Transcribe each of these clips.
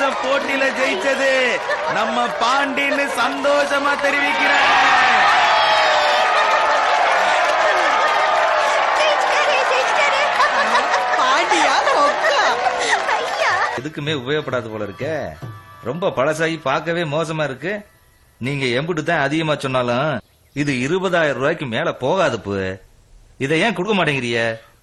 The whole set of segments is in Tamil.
வருஷம் போட்டியில ஜெயிச்சது நம்ம பாண்டின்னு சந்தோஷமா தெரிவிக்கிறேன் பாண்டியா கொக்கா எதுக்குமே உபயோகப்படாது போல இருக்கே ரொம்ப பழசாகி பார்க்கவே மோசமா இருக்கு நீங்க எம்புட்டு தான் அதிகமா சொன்னாலும் இது இருபதாயிரம் ரூபாய்க்கு மேல போகாது பு இதை ஏன் கொடுக்க மாட்டேங்கிறிய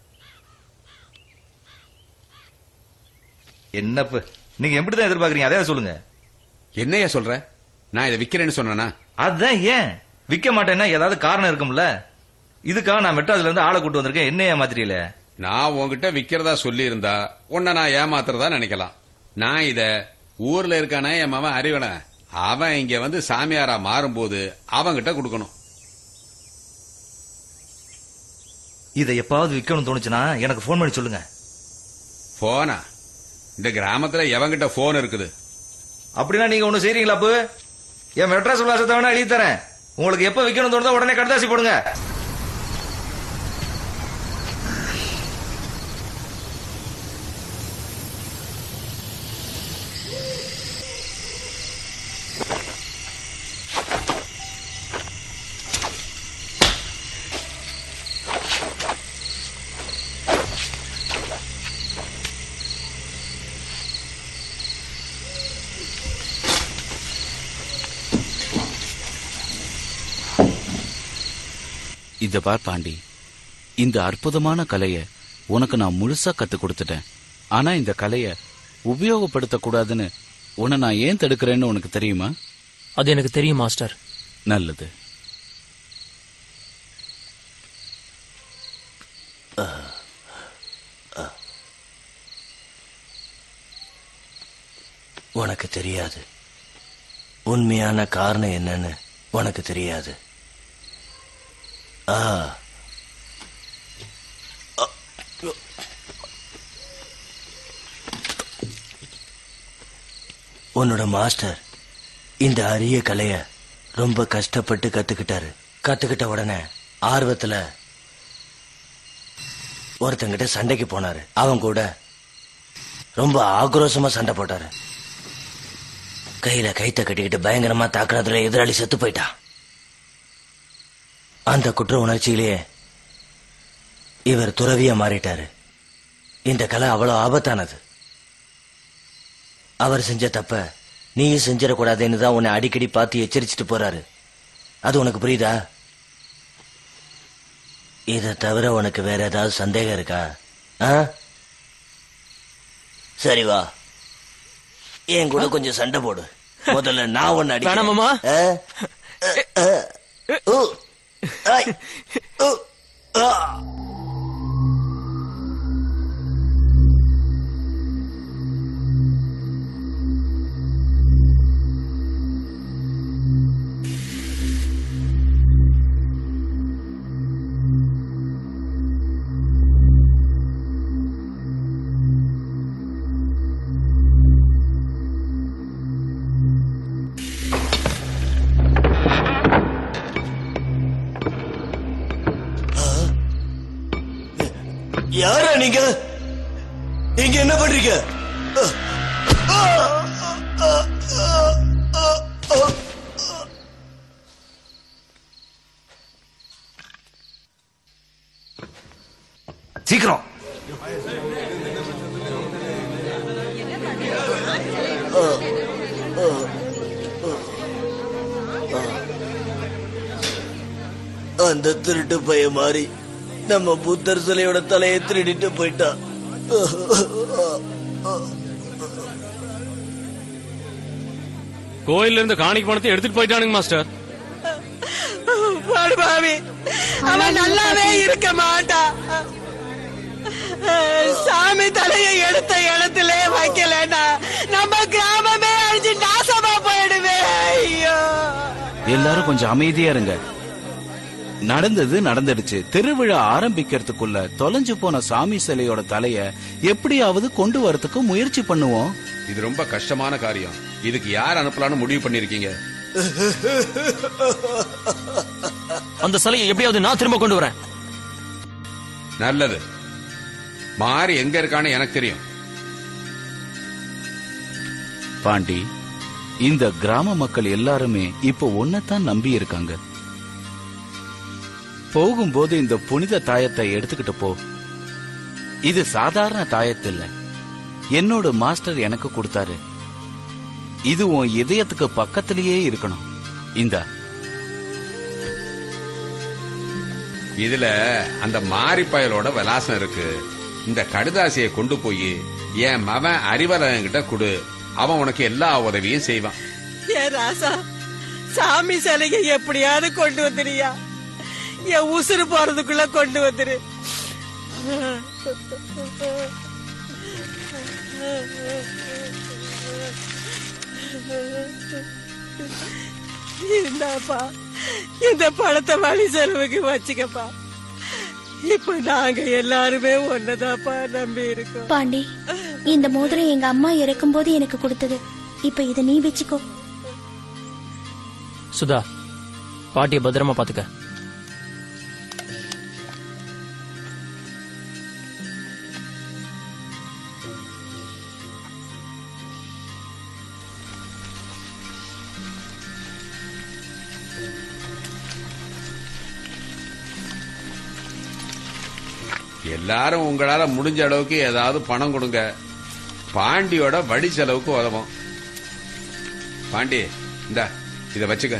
என்னப்பு நீங்க எப்படி தான் எதிர்பார்க்கறீங்க அதே சொல்லுங்க என்னையா சொல்ற நான் இதை விக்கிறேன்னு சொன்னேனா அதுதான் ஏன் விக்க மாட்டேன்னா ஏதாவது காரணம் இருக்கும்ல இதுக்காக நான் மெட்ராஸ்ல இருந்து ஆளை கூட்டு வந்திருக்கேன் என்ன ஏமாத்திரியல நான் உன்கிட்ட விக்கிறதா சொல்லி இருந்தா உன்னை நான் ஏமாத்துறதா நினைக்கலாம் நான் இத ஊர்ல இருக்கானே என் மவன் அறிவன அவன் இங்க வந்து சாமியாரா மாறும்போது அவன்கிட்ட கொடுக்கணும் இதை எப்பாவது விக்கணும்னு தோணுச்சுன்னா எனக்கு ஃபோன் பண்ணி சொல்லுங்க போனா இந்த கிராமத்துல எவன்கிட்ட போன் இருக்குது அப்படின்னா நீங்க ஒண்ணு செய்றீங்களா அப்பு என் மெட்ராஸ் விலாசத்தை வேணா எழுதி தரேன் உங்களுக்கு எப்ப விக்கணும் தோணுதோ உடனே கடுதாசி போடுங்க இத பார் பாண்டி இந்த அற்புதமான கலைய உனக்கு நான் முழுசா கத்து கொடுத்துட்டேன் ஆனா இந்த கலைய உபயோகப்படுத்த கூடாதுன்னு உன்னை நான் ஏன் தடுக்கிறேன்னு உனக்கு தெரியுமா அது எனக்கு தெரியும் மாஸ்டர் நல்லது உனக்கு தெரியாது உண்மையான காரணம் என்னன்னு உனக்கு தெரியாது ஆ உன்னோட மாஸ்டர் இந்த அரிய கலைய ரொம்ப கஷ்டப்பட்டு கத்துக்கிட்டாரு கத்துக்கிட்ட உடனே ஆர்வத்துல ஒருத்தங்கிட்ட சண்டைக்கு போனாரு அவன் கூட ரொம்ப ஆக்ரோஷமா சண்டை போட்டாரு கையில கைத்த கட்டிக்கிட்டு பயங்கரமா தாக்குனதுல எதிராளி செத்து போயிட்டான் அந்த குற்ற உணர்ச்சியிலேயே இவர் துறவியா மாறிட்டாரு இந்த கலை அவ்வளவு ஆபத்தானது அவர் செஞ்ச தப்ப நீயும் செஞ்சிடக்கூடாதுன்னு தான் உன்னை அடிக்கடி பார்த்து எச்சரிச்சுட்டு போறாரு அது உனக்கு புரியுதா இதை தவிர உனக்கு வேற ஏதாவது சந்தேகம் இருக்கா ஆ சரி வா என் கூட கொஞ்சம் சண்டை போடு முதல்ல நான் ஒன்னு அடிக்கிறேன். வேணாமாமா? ஆ? ஆ, ஆ, ஊ, ஐ, ஊ, ஆ. யாரா நீங்க இங்க என்ன பண்றீங்க சீக்கிரம் அந்த திருட்டு பைய மாதிரி நம்ம புத்தர் சிலையோட தலையை திருடிட்டு போயிட்டான் கோயில்ல இருந்து காணிக்கு பணத்தை எடுத்துட்டு போயிட்டானுங்க மாஸ்டர் பாடுபாவி அவன் நல்லாவே இருக்க மாட்டான் சாமி தலையை எடுத்த இடத்துல வைக்கலன்னா நம்ம கிராமமே அழிஞ்சு நாசமா போயிடுவே ஐயோ எல்லாரும் கொஞ்சம் அமைதியா இருங்க நடந்தது நடந்துடுச்சு திருவிழா ஆரம்பிக்கிறதுக்குள்ள தொலைஞ்சு போன சாமி சிலையோட தலைய எப்படியாவது கொண்டு வரதுக்கு முயற்சி பண்ணுவோம் இது ரொம்ப கஷ்டமான காரியம் இதுக்கு யார் அனுப்பலாம்னு முடிவு பண்ணிருக்கீங்க அந்த சிலையை எப்படியாவது நான் திரும்ப கொண்டு வரேன் நல்லது மாறி எங்க இருக்கான்னு எனக்கு தெரியும் பாண்டி இந்த கிராம மக்கள் எல்லாருமே இப்போ ஒன்னதான் நம்பி இருக்காங்க போகும்போது இந்த புனித தாயத்தை எடுத்துக்கிட்டு போ இது சாதாரண தாயத்து என்னோட மாஸ்டர் எனக்கு கொடுத்தாரு இது உன் இதயத்துக்கு பக்கத்திலேயே இருக்கணும் இந்தா இதுல அந்த மாரிப்பயலோட விலாசம் இருக்கு இந்த கடுதாசியை கொண்டு போய் என் மவன் அறிவரன் கிட்ட கொடு அவன் உனக்கு எல்லா உதவியும் செய்வான் ஏ ராசா சாமி சிலையை எப்படியாவது கொண்டு வந்துறியா என் உசுறு போறதுக்குள்ள கொண்டு வந்துரு இந்தாப்பா இந்த பணத்தை வழி செலவுக்கு வச்சுக்கப்பா இப்ப நாங்க எல்லாருமே ஒன்னதாப்பா நம்பி இருக்கோம் பாண்டி இந்த மோதிரம் எங்க அம்மா இறக்கும்போது எனக்கு கொடுத்தது இப்ப இத நீ வச்சுக்கோ சுதா பாட்டிய பத்திரமா பாத்துக்க எல்லாரும் உங்களால முடிஞ்ச அளவுக்கு ஏதாவது பணம் கொடுங்க பாண்டியோட வழி செலவுக்கு உதவும் பாண்டி இந்த இத வச்சுக்க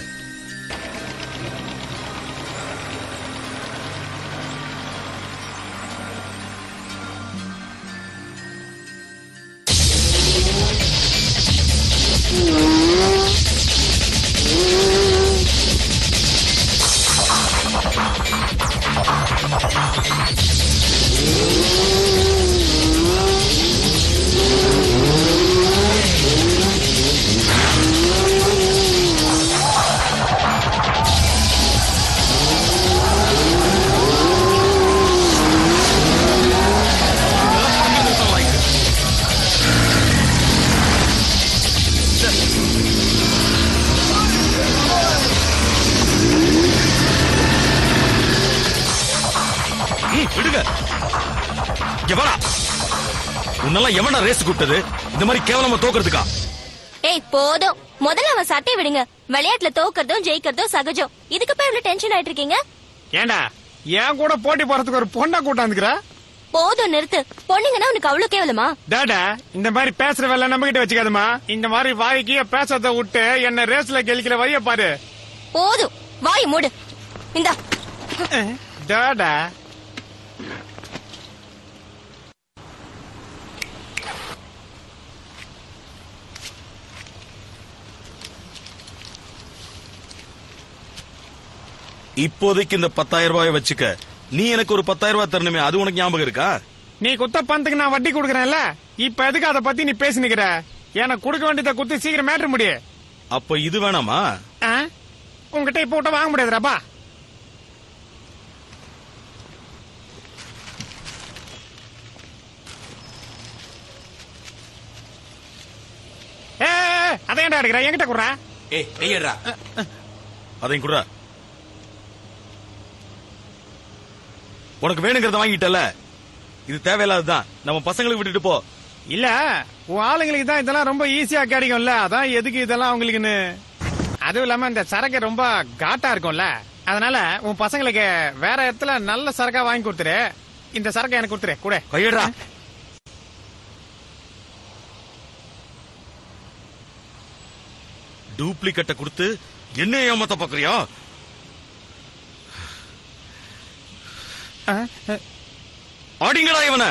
ம், விடுங்க எவனா உன்னெல்லாம் எவனா ரேஸ் கூப்பிட்டது இந்த மாதிரி கேவலமா தோக்குறதுக்கா ஏய் போதும் முதல்ல அவன் சட்டை விடுங்க விளையாட்டுல தோக்கறதும் ஜெயிக்கிறதும் சகஜம் இதுக்கு போய் இவ்வளவு டென்ஷன் ஆயிட்டு இருக்கீங்க ஏண்டா என் கூட போட்டி போறதுக்கு ஒரு பொண்ணை கூட்டாந்துக்கிற போதும் நிறுத்து பொண்ணுங்கன்னா உனக்கு அவ்வளவு கேவலமா டாடா இந்த மாதிரி பேசுற வேலை நம்ம கிட்ட வச்சுக்காதமா இந்த மாதிரி வாய்க்கு பேசுறத விட்டு என்ன ரேஸ்ல கெலிக்கிற வழிய பாரு போதும் வாய் மூடு இந்தா டாடா இப்போதைக்கு இந்த பத்தாயிரம் ரூபாய் வச்சுக்க நீ எனக்கு ஒரு பத்தாயிரம் ரூபாய் தரணுமே அது உனக்கு ஞாபகம் இருக்கா நீ குத்த பணத்துக்கு நான் வட்டி கொடுக்கறேன்ல இப்ப எதுக்கு அத பத்தி நீ பேசி நிக்கிற எனக்கு கொடுக்க வேண்டியதை குத்து சீக்கிரம் மேட்ரு முடிய அப்ப இது வேணாமா உங்ககிட்ட இப்ப விட்ட வாங்க முடியாதுடாப்பா ஏ அதை ஏன்டா எடுக்கிற என்கிட்ட குடுறா ஏய் கையடா அதையும் குடுறா உனக்கு வேணுங்கிறத வாங்கிட்டல இது தேவையில்லாததுதான் நம்ம பசங்களுக்கு விட்டுட்டு போ இல்ல உன் ஆளுங்களுக்கு தான் இதெல்லாம் ரொம்ப ஈஸியா கிடைக்கும்ல அதான் எதுக்கு இதெல்லாம் அவங்களுக்குன்னு அதுவும் இல்லாம இந்த சரக்கு ரொம்ப காட்டா இருக்கும்ல அதனால உன் பசங்களுக்கு வேற இடத்துல நல்ல சரக்கா வாங்கி கொடுத்துரு இந்த சரக்கை எனக்கு கொடுத்துரு கூட கையடா டூப்ளிகேட்ட கொடுத்து என்ன ஏமாத்த பாக்குறியா ஆடிங்கடா இவனை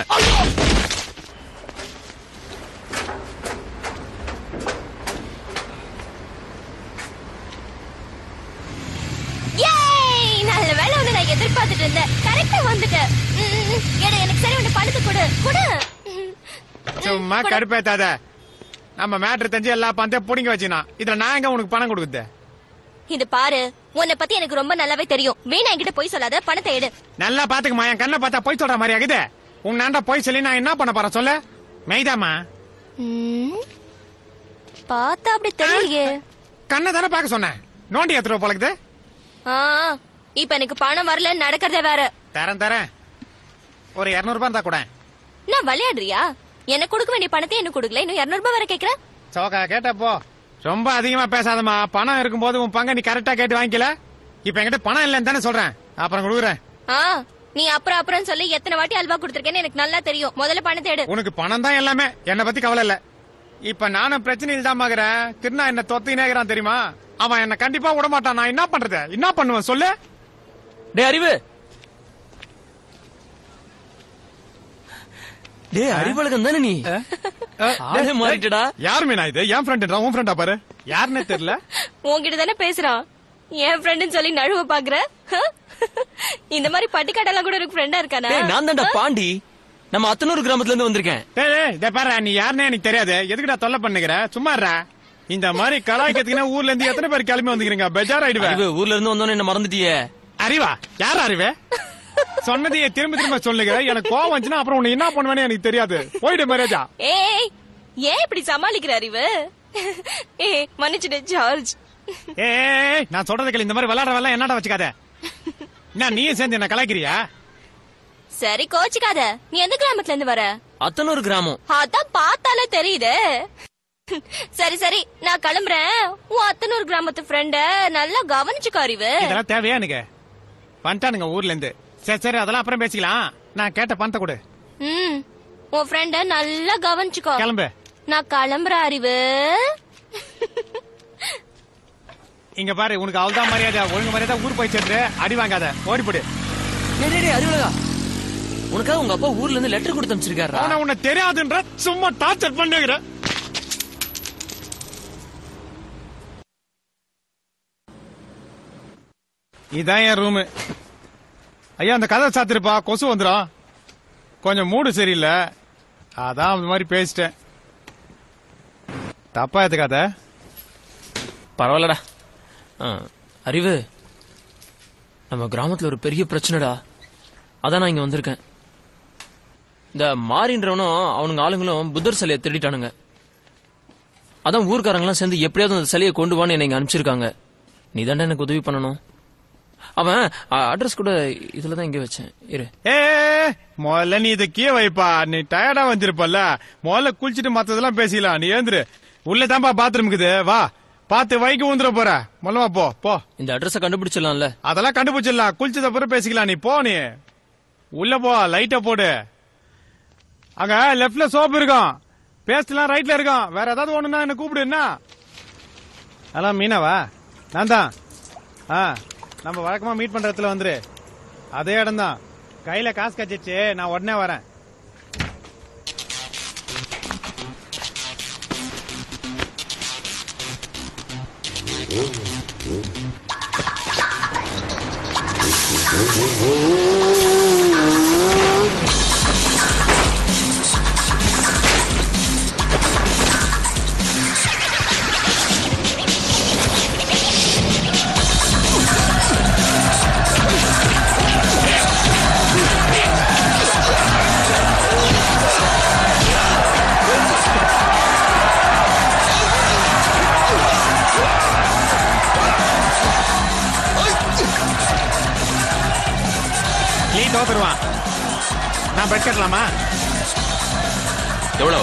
ஏய் நல்ல வேலை ஒண்ணு நான் எதிர்பார்த்துட்டு இருந்தேன் கரெக்டா வந்துட்டேன் ம், ம், எடு எனக்கு சரி உன்னை பணத்தை கொடு கொடு ம், சும்மா கொடு. கடுப்பேத்தாத நம்ம மேட்ரு தெரிஞ்சு எல்லா பந்தையும் புடிங்க வச்சுனா இதுல நான் எங்க உனக்கு பணம் கொடுக்குது இது பாரு உன்னை பத்தி எனக்கு ரொம்ப நல்லாவே தெரியும் வீணா என்கிட்ட போய் சொல்லாத பணத்தை எடு நல்லா பாத்துக்குமா என் கண்ணை பார்த்தா போய் சொல்ற மாதிரி ஆகுது உன் நான்டா போய் சொல்லி நான் என்ன பண்ண போறேன் சொல்லு மெய்தாமா ம், பார்த்தா அப்படி தெரியலையே கண்ணை தானே பார்க்க சொன்னேன் நோண்டி எத்துருவ பழகுது ஆ, இப்ப எனக்கு பணம் வரல நடக்கிறதே வேற தரேன் தரேன் ஒரு இருநூறு ரூபாய் இருந்தா கூட நான் விளையாடுறியா எனக்கு கொடுக்க வேண்டிய பணத்தை எனக்கு கொடுக்கல இன்னும் இருநூறு ரூபாய் வர கேக்குற சோக்கா கேட்டப்போ ரொம்ப அதிகமா பேசாதம்மா பணம் இருக்கும்போது உன் பங்க நீ கரெக்டா கேட்டு வாங்கிக்கல இப்ப என்கிட்ட பணம் இல்லைன்னு தானே சொல்றேன் அப்புறம் கொடுக்குறேன் ஆ நீ அப்புறம் அப்புறம் சொல்லி எத்தனை வாட்டி அல்வா கொடுத்திருக்கேன்னு எனக்கு நல்லா தெரியும் முதல்ல பணத்தை எடு உனக்கு பணம் தான் எல்லாமே என்னை பத்தி கவலை இல்ல இப்ப நானும் பிரச்சனையில் தான் மாக்குறேன் திருநா என்ன தொத்தினேகிறான் தெரியுமா அவன் என்ன கண்டிப்பா விட மாட்டான் நான் என்ன பண்றது என்ன பண்ணுவேன் சொல்லு டேய் அறிவு டேய் அறிவழகன் தானே நீ ஆளே மாறிட்டடா யாருமே நான் இது என் ஃப்ரெண்டுடா உன் ஃப்ரெண்டா பாரு யாருன்னே தெரியல உன்கிட்ட தானே பேசுறான் என் ஃப்ரெண்டுன்னு சொல்லி நழுவ பாக்குற ஹ? இந்த மாதிரி பட்டிக்காடெல்லாம் கூட எனக்கு ஃப்ரெண்டா இருக்கானா டேய் நான் தான்டா பாண்டி நம்ம அத்தனூர் கிராமத்துல இருந்து வந்திருக்கேன் டேய் டேய், இதை பாரு நீ யாருன்னே எனக்கு தெரியாது எதுக்குடா தொல்லை பண்ணுகிற சும்மா இருடா. இந்த மாதிரி கலாய்க்கிறதுக்குன்னா ஊர்ல இருந்து எத்தனை பேர் கிளம்பி வந்துக்கிறீங்க பெஜார் ஆயிடுவேன் அறிவு ஊர்ல இருந்து வந்தோன்னு என்ன மறந்துட்டியே அறிவா யார் அறிவே சொன்னதையே திரும்ப திரும்ப சொல்லுகிற எனக்கு கோவம் வந்துச்சுன்னா அப்புறம் உன்னை என்ன பண்ணுவேன்னு எனக்கு தெரியாது போயிடு மரேஜா ஏய் ஏன் இப்படி சமாளிக்கிற அறிவு ஏய் மன்னிச்சிடு ஜார்ஜ் ஏய் நான் சொல்றது கேளு இந்த மாதிரி விளையாடுற வேலை என்னடா வச்சுக்காத என்ன நீயும் சேர்ந்து என்ன கலாய்க்கிறியா சரி கோச்சிக்காத நீ எந்த கிராமத்துல இருந்து வர அத்தனூர் கிராமம் அதான் பார்த்தாலே தெரியுது சரி சரி நான் கிளம்புறேன் உன் அத்தனூர் கிராமத்து ஃப்ரெண்ட நல்லா கவனிச்சுக்கோ அறிவு இதெல்லாம் தேவையா எனக்கு வந்துட்டானுங்க ஊர்ல இருந்து சரி சரி அதெல்லாம் அப்புறம் பேசிக்கலாம் நான் கேட்ட பணத்தை கொடு ம் உன் ஃப்ரெண்ட நல்லா கவனிச்சுக்கோ கிளம்பு நான் கிளம்புறேன் அறிவு இங்க பாரு உனக்கு அவள்தான் மரியாதை ஒழுங்கு மரியாதை ஊர் போய் சேர்ந்து அடி வாங்காத ஓடி போடு டேய் டேய், டேய் அறிவழகா உனக்காக உங்க அப்பா ஊர்ல இருந்து லெட்டர் கொடுத்து அனுப்பிச்சிருக்காரா அவனை உன்னை தெரியாதுன்ற சும்மா டார்ச்சர் பண்ணுகிற இதான் என் ரூமு ஐயா அந்த கதை சாத்திருப்பா கொசு வந்துடும் கொஞ்சம் மூடு சரியில்லை அதான் அந்த மாதிரி பேசிட்டேன் தப்பா எடுத்துக்காத பரவாயில்லடா ஆ, அறிவு நம்ம கிராமத்துல ஒரு பெரிய பிரச்சனைடா அதான் நான் இங்க வந்திருக்கேன் இந்த மாறின்றவனும் அவனுங்க ஆளுங்களும் புத்தர் சிலையை திருடிட்டானுங்க அதான் ஊர்க்காரங்களாம் சேர்ந்து எப்படியாவது அந்த சிலையை கொண்டு வான்னு என்னை இங்க அனுப்பிச்சிருக்காங்க நீ எனக்கு உதவி பண்ணணும் அவன் அட்ரஸ் கூட இதுல தான் இங்க வச்சேன் இரு ஏ முதல்ல நீ இதை கீழே வைப்பா நீ டயர்டா வந்திருப்பல்ல முதல்ல குளிச்சிட்டு மத்ததெல்லாம் பேசிக்கலாம் நீ ஏந்திரு உள்ளதான்பா பாத்ரூம் இருக்குது வா பார்த்து வைக்க ஊந்துட போற முதல்ல வா, போ போ இந்த அட்ரஸ கண்டுபிடிச்சிடலாம்ல அதெல்லாம் கண்டுபிடிச்சிடலாம் குளிச்சத பிறகு பேசிக்கலாம் நீ போ நீ உள்ள போ லைட்ட போடு அங்க லெஃப்ட்ல சோப்பு இருக்கும் பேஸ்ட்லாம் ரைட்ல இருக்கும் வேற ஏதாவது ஒண்ணுன்னா என்ன கூப்பிடு என்ன அதான் மீனாவா நான் தான் ஆ நம்ம வழக்கமா மீட் பண்ற இடத்துல வந்துரு அதே இடம் தான் கையில காசு கச்சிச்சு நான் உடனே வரேன் நீ தோத்துருவான் நான் பெட் கட்டலாமா எவ்வளவு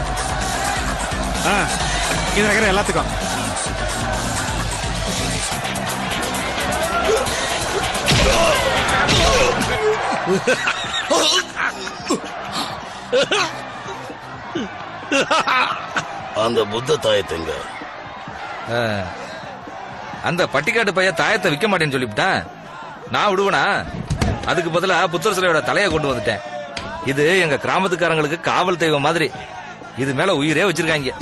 ஆ இது இருக்கிற எல்லாத்துக்கும் அந்த புத்த தாயத்தைங்க ஆ. அந்த பட்டிக்காட்டு பையன் தாயத்தை விக்க மாட்டேன்னு சொல்லிவிட்டான் நான் விடுவனா அதுக்கு பதிலா புத்தர் சிலையோட தலையை கொண்டு வந்துட்டேன் இது எங்க கிராமத்துக்காரங்களுக்கு காவல் தெய்வம் மாதிரி இது மேல உயிரே வச்சிருக்காங்க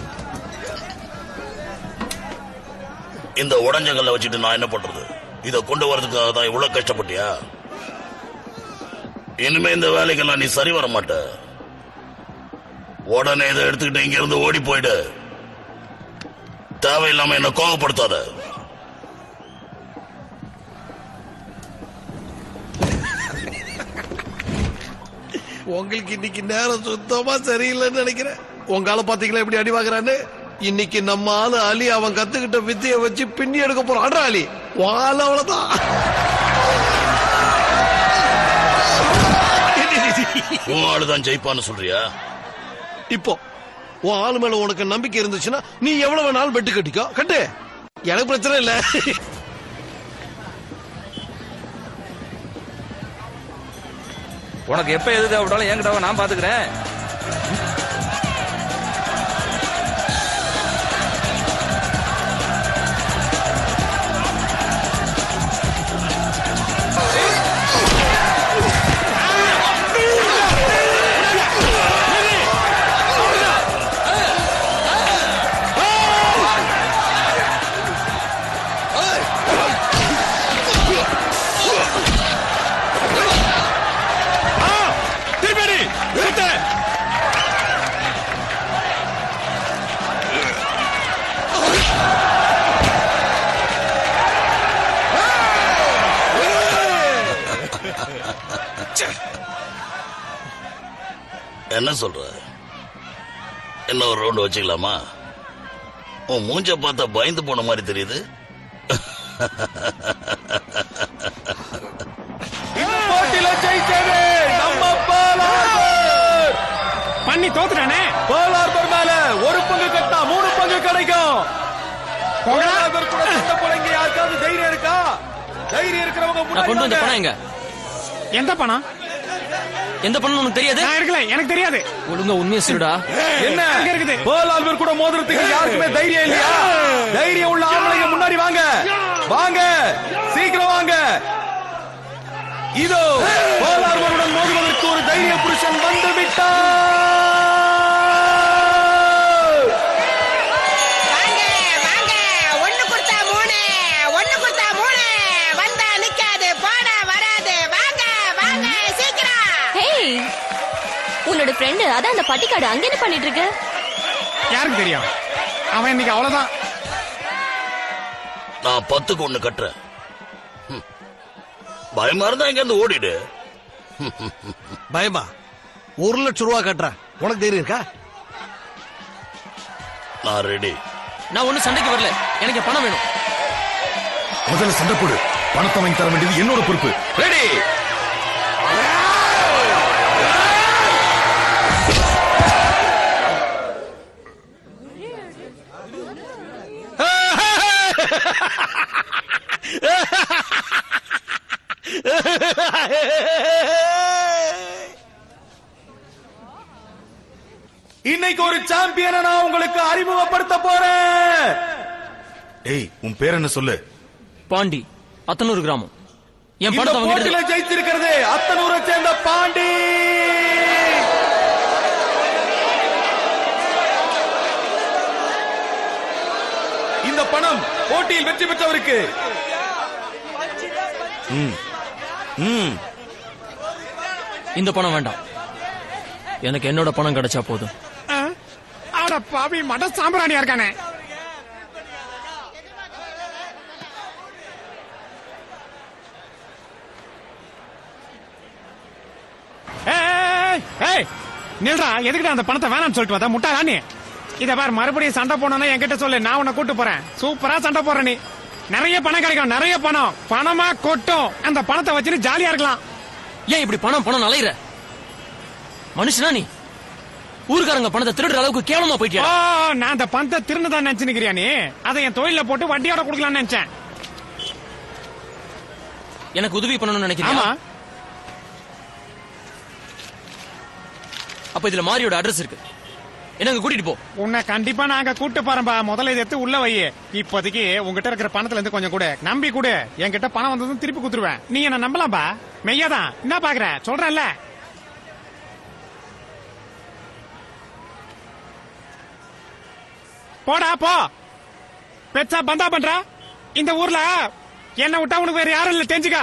இந்த உடஞ்சங்கல்ல வச்சுட்டு நான் என்ன பண்றது இத கொண்டு வரதுக்காக தான் இவ்வளவு கஷ்டப்பட்டியா இனிமே இந்த வேலைக்கெல்லாம் நீ சரி வர மாட்ட உடனே இதை எடுத்துக்கிட்டு இங்க இருந்து ஓடி போயிடு தேவையில்லாம என்ன கோவப்படுத்தாத உங்களுக்கு இன்னைக்கு நேரம் சுத்தமா சரியில்லைன்னு நினைக்கிறேன் உங்க ஆளை பாத்தீங்களா எப்படி அடி வாங்குறான்னு இன்னைக்கு நம்ம ஆளு அலி அவன் கத்துக்கிட்ட வித்தைய வச்சு பின்னி எடுக்க போறான் அட்ரா அலி வாழ அவ்வளவுதான் உன் ஆளுதான் ஜெயிப்பான்னு சொல்றியா இப்போ உன் ஆளு மேல உனக்கு நம்பிக்கை இருந்துச்சுன்னா நீ எவ்வளவு வேணாலும் பெட்டு கட்டிக்கோ கட்டு எனக்கு பிரச்சனை இல்ல உனக்கு எப்ப எது தேவைப்பட்டாலும் என்கிட்ட வா, நான் பாத்துக்கிறேன் திருப்பி சுத்த என்ன சொல்ற என்ன ஒரு ரவுண்ட் வச்சுக்கலாமா உன் மூஞ்ச பார்த்தா பயந்து போன மாதிரி தெரியுது போட்டியில ஜெயிச்சது நம்ம பாலார்பர் பண்ணி தோத்துட்டானே பாலார்பர் மேல ஒரு பங்கு கட்டினா மூணு பங்கு கிடைக்கும் பாலார்பர் கூட சண்டை போடுங்க யாருக்காவது தைரியம் இருக்கா தைரியம் இருக்கிறவங்க நான் கொண்டு வந்த முன்னாடி பணம் எங்க எந்த பணம் எந்த பணம் உனக்கு தெரியாது நான் இருக்கல எனக்கு தெரியாது ஒழுங்கா உண்மையை சொல்லுடா என்ன அங்க இருக்குது. பாலார்பர் கூட மோதிரத்துக்கு யாருக்குமே தைரியம் இல்லையா தைரியம் உள்ள ஆம்பளைங்க முன்னாடி வாங்க வாங்க சீக்கிரம் வாங்க இதோ பாலார்பருடன் மோதுவதற்கு ஒரு தைரிய புருஷன் வந்து விட்டார் வாங்க வாங்க ஒண்ணு கொடுத்தா மூணு ஒண்ணு கொடுத்தா மூணு வந்தா நிக்காது போனா வராது வாங்க வாங்க சீக்கிரம் ஹேய் உன்னோட ஃப்ரெண்டு அதான் அந்த பட்டிக்காடு அங்க என்ன பண்ணிட்டு இருக்கு யாருக்கு தெரியும் அவன் இன்னைக்கு அவ்வளவுதான் நான் பத்துக்கு ஒண்ணு கட்டுறேன் ம். பயமா இருந்தா இங்க இருந்து ஓடிடு பயமா ஒரு லட்சம் ரூபா கட்டுறேன் உனக்கு தைரியம் இருக்கா நான் ரெடி நான் ஒண்ணும் சண்டைக்கு வரல எனக்கு பணம் வேணும் முதல்ல சண்டை போடு பணத்தை வாங்கி தர வேண்டியது என்னோட பொறுப்பு ரெடி இன்னைக்கு ஒரு சாம்பியனை நான் உங்களுக்கு அறிமுகப்படுத்த போறேன் ஏய் உன் பேர் என்ன சொல்லு பாண்டி அத்தனூர் கிராமம் என் இந்த பணத்தை போட்டியில வாங்கிட்டு ஜெயிச்சிருக்கிறது அத்தனூரை சேர்ந்த பாண்டி இந்த பணம் போட்டியில் வெற்றி பெற்றவருக்கு ம் இந்த பணம் வேண்டாம் எனக்கு என்னோட பணம் கிடைச்சா போதும் ஆ? அட பாவி மட சாம்பிராணியா இருக்கானே ஏய், ஏய், நில்றா எதுக்குடா அந்த பணத்தை வேணாம்னு சொல்லிட்டு வந்தா முட்டாளா நீ இத பார் மறுபடியும் சண்டை போடணும்னா என்கிட்ட சொல்லு நான் உன்னை கூட்டு போறேன் சூப்பரா சண்டை போடுற நீ நிறைய பணம் கிடைக்கும் நிறைய பணம் பணமா கொட்டும் அந்த பணத்தை வச்சுட்டு ஜாலியா இருக்கலாம் ஏன் இப்படி பணம் பணம் அலையிற மனுஷனா நீ ஊருக்காரங்க பணத்தை திருடுற அளவுக்கு கேவலமா ஓ போயிட்டியா நான் அந்த பணத்தை திருந்துதான் நினைச்சுக்கிறியா நீ அதை என் தொழில போட்டு வட்டியோட கொடுக்கலாம்னு நினைச்சேன் எனக்கு உதவி பண்ணணும்னு ஆமா நினைக்கிறேன் அப்ப இதுல மாரியோட அட்ரஸ் இருக்கு என்னங்க கூட்டிட்டு போ உன்னை கண்டிப்பா நாங்க கூட்டு போறோம்பா முதல்ல இதை எடுத்து உள்ள வை இப்போதைக்கு உங்ககிட்ட இருக்கிற பணத்துல இருந்து கொஞ்சம் கூட நம்பி கொடு என்கிட்ட பணம் வந்ததும் திருப்பி குடுத்துருவேன் நீ என்ன நம்பலாம்பா மெய்யாதான் என்ன பாக்குற சொல்றேன்ல போடா போ பெச்சா பந்தா பண்ற இந்த ஊர்ல என்ன விட்டா உனக்கு வேற யாரும் இல்ல தெரிஞ்சுக்க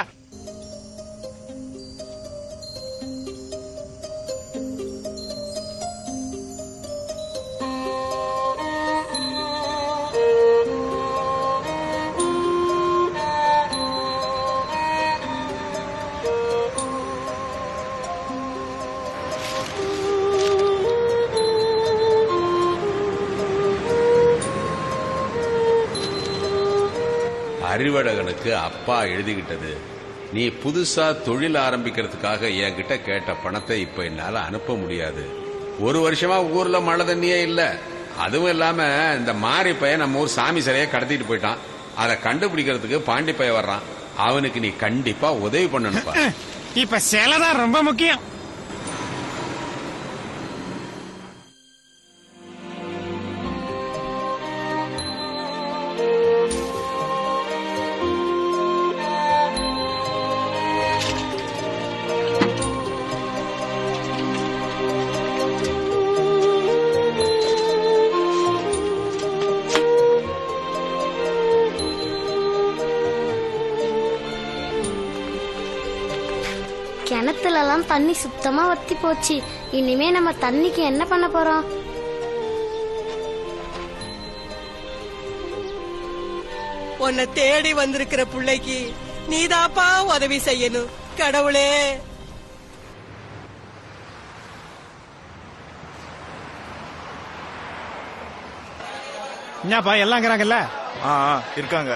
அறிவழகனுக்கு அப்பா எழுதிக்கிட்டது நீ புதுசா தொழில் ஆரம்பிக்கிறதுக்காக என்கிட்ட கேட்ட பணத்தை இப்ப என்னால அனுப்ப முடியாது ஒரு வருஷமா ஊர்ல மழை தண்ணியே இல்ல அதுவும் இல்லாம இந்த மாரி பையன் நம்ம ஊர் சாமி சிலையை கடத்திட்டு போயிட்டான் அதை கண்டுபிடிக்கிறதுக்கு பாண்டி பையன் வர்றான் அவனுக்கு நீ கண்டிப்பா உதவி பண்ணணும்ப்பா இப்ப சிலை தான் ரொம்ப முக்கியம் கிணத்துல எல்லாம் தண்ணி சுத்தமா வத்தி போச்சு இனிமே நம்ம தண்ணிக்கு என்ன பண்ண போறோம் உன்னை தேடி வந்திருக்கிற பிள்ளைக்கு நீதாப்பா உதவி செய்யணும் கடவுளே என்னப்பா எல்லாம் இருக்கிறாங்கல்ல ஆ ஆ, இருக்காங்க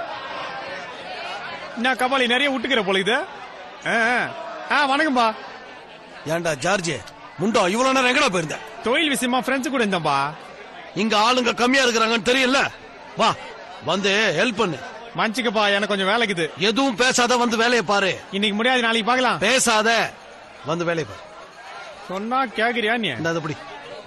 என்ன கபாலி நிறைய விட்டுக்கிற போல இது ஆ, ஆ. ஆ வணக்கம்பா ஏன்டா ஜார்ஜ் முண்டோ இவ்வளவு நேரம் எங்கடா போயிருந்த தொழில் விஷயமா ஃப்ரெண்ட்ஸ் கூட இருந்தோம்பா இங்க ஆளுங்க கம்மியா இருக்கிறாங்கன்னு தெரியல வா வந்து ஹெல்ப் பண்ணு மன்னிச்சுக்கப்பா எனக்கு கொஞ்சம் வேலைக்குது எதுவும் பேசாத வந்து வேலையை பாரு இன்னைக்கு முடியாது நாளைக்கு பார்க்கலாம் பேசாத வந்து வேலையை பாரு சொன்னா கேக்குறியா நீ இந்த அப்படி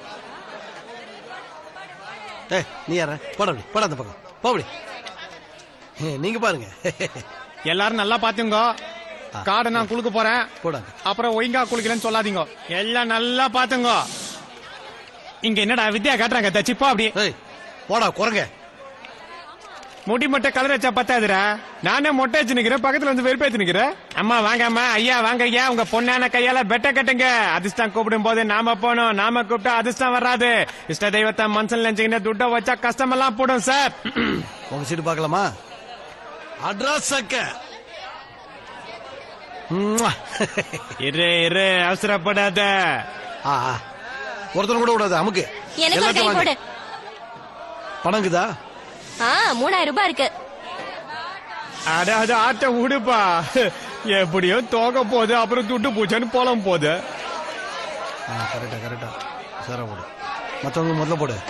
ஏய் நீ யார போட அப்படி போட அந்த பக்கம் போ அப்படி ஏ, நீங்க பாருங்க எல்லாரும் நல்லா பாத்துங்க காடை நான் குளுக்க போறேன் போடாங்க அப்புறம் ஒய்ங்கா குளிக்கலன்னு சொல்லாதீங்க எல்லாம் நல்லா பாத்துங்க இங்க என்னடா வித்யா காட்டுறாங்க தச்சிப்பா அப்படி ஏய் போடா குரங்க முடி மொட்டை கலர் வச்சா பத்தாதுடா நானே மொட்டை வச்சு நிக்கிறேன் பக்கத்துல வந்து வெறுப்பேத்து நிக்கிறேன் அம்மா வாங்க அம்மா ஐயா வாங்க ஐயா உங்க பொண்ணான கையால பெட்ட கட்டுங்க அதிர்ஷ்டம் கூப்பிடும் போது நாம போனோம் நாம கூப்பிட்டா அதிர்ஷ்டம் வராது இஷ்ட தெய்வத்தை மனசுல நினைச்சீங்கன்னா துட்ட வச்சா கஷ்டமெல்லாம் போடும் சார் உங்க சீட்டு பார்க்கலாமா அட்ரஸ் சக்க இரு இரு அவசரப்படாத ஆ ஆ. ஒருத்தர் கூட விடாது அமுக்கு எனக்கு ஒரு கை எல்லாத்தையும் போடு வாங்கு. பணங்குதா ஆ மூணாயிரம் ரூபாய் இருக்கு அட அது ஆட்ட விடுப்பா எப்படியோ தோக போகுது அப்புறம் துட்டு பூச்சான்னு போலம் போகுது கரெக்டா கரெக்டா சார போடு மத்தவங்க முதல்ல போடு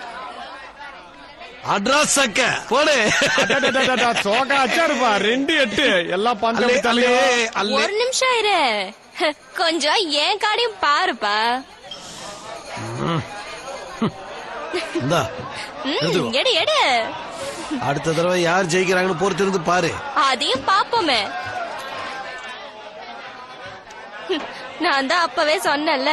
அட்ரஸ் சக்க போடு அடடடடடா, சோகா அச்சாருப்பா ரெண்டு எட்டு எல்லாம் அல்லே, பந்தம் அல்லே, தள்ளி அல்லே. ஒரு நிமிஷம் இரு கொஞ்சம் என் காடையும் பாருப்பா இந்தா ம், எடுத்துக்கோ. எடு எடு அடுத்த தடவை யார் ஜெயிக்கிறாங்கன்னு பொறுத்து இருந்து பாரு அதையும் பாப்போமே நான் தான் அப்பவே சொன்னேன்ல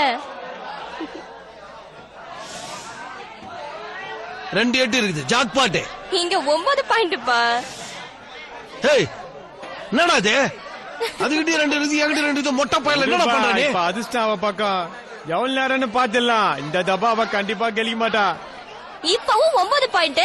ரெண்டு எட்டு இருக்குது ஜாக் பாட்டு இங்க ஒன்பது பாயிண்ட்ப்பா ஹேய் என்னடா இது அதுகிட்டே ரெண்டு இருக்குது என்கிட்ட ரெண்டு இருக்குது மொட்டை பையல என்னடா பண்ற நீ இப்ப அதிர்ஷ்டம் அவ பக்கம் எவ்வளவு நேரம்னு பாத்துடலாம் இந்த தப்பா அவ கண்டிப்பா கெளிக்க மாட்டா இப்பவும் ஒன்பது பாயிண்ட்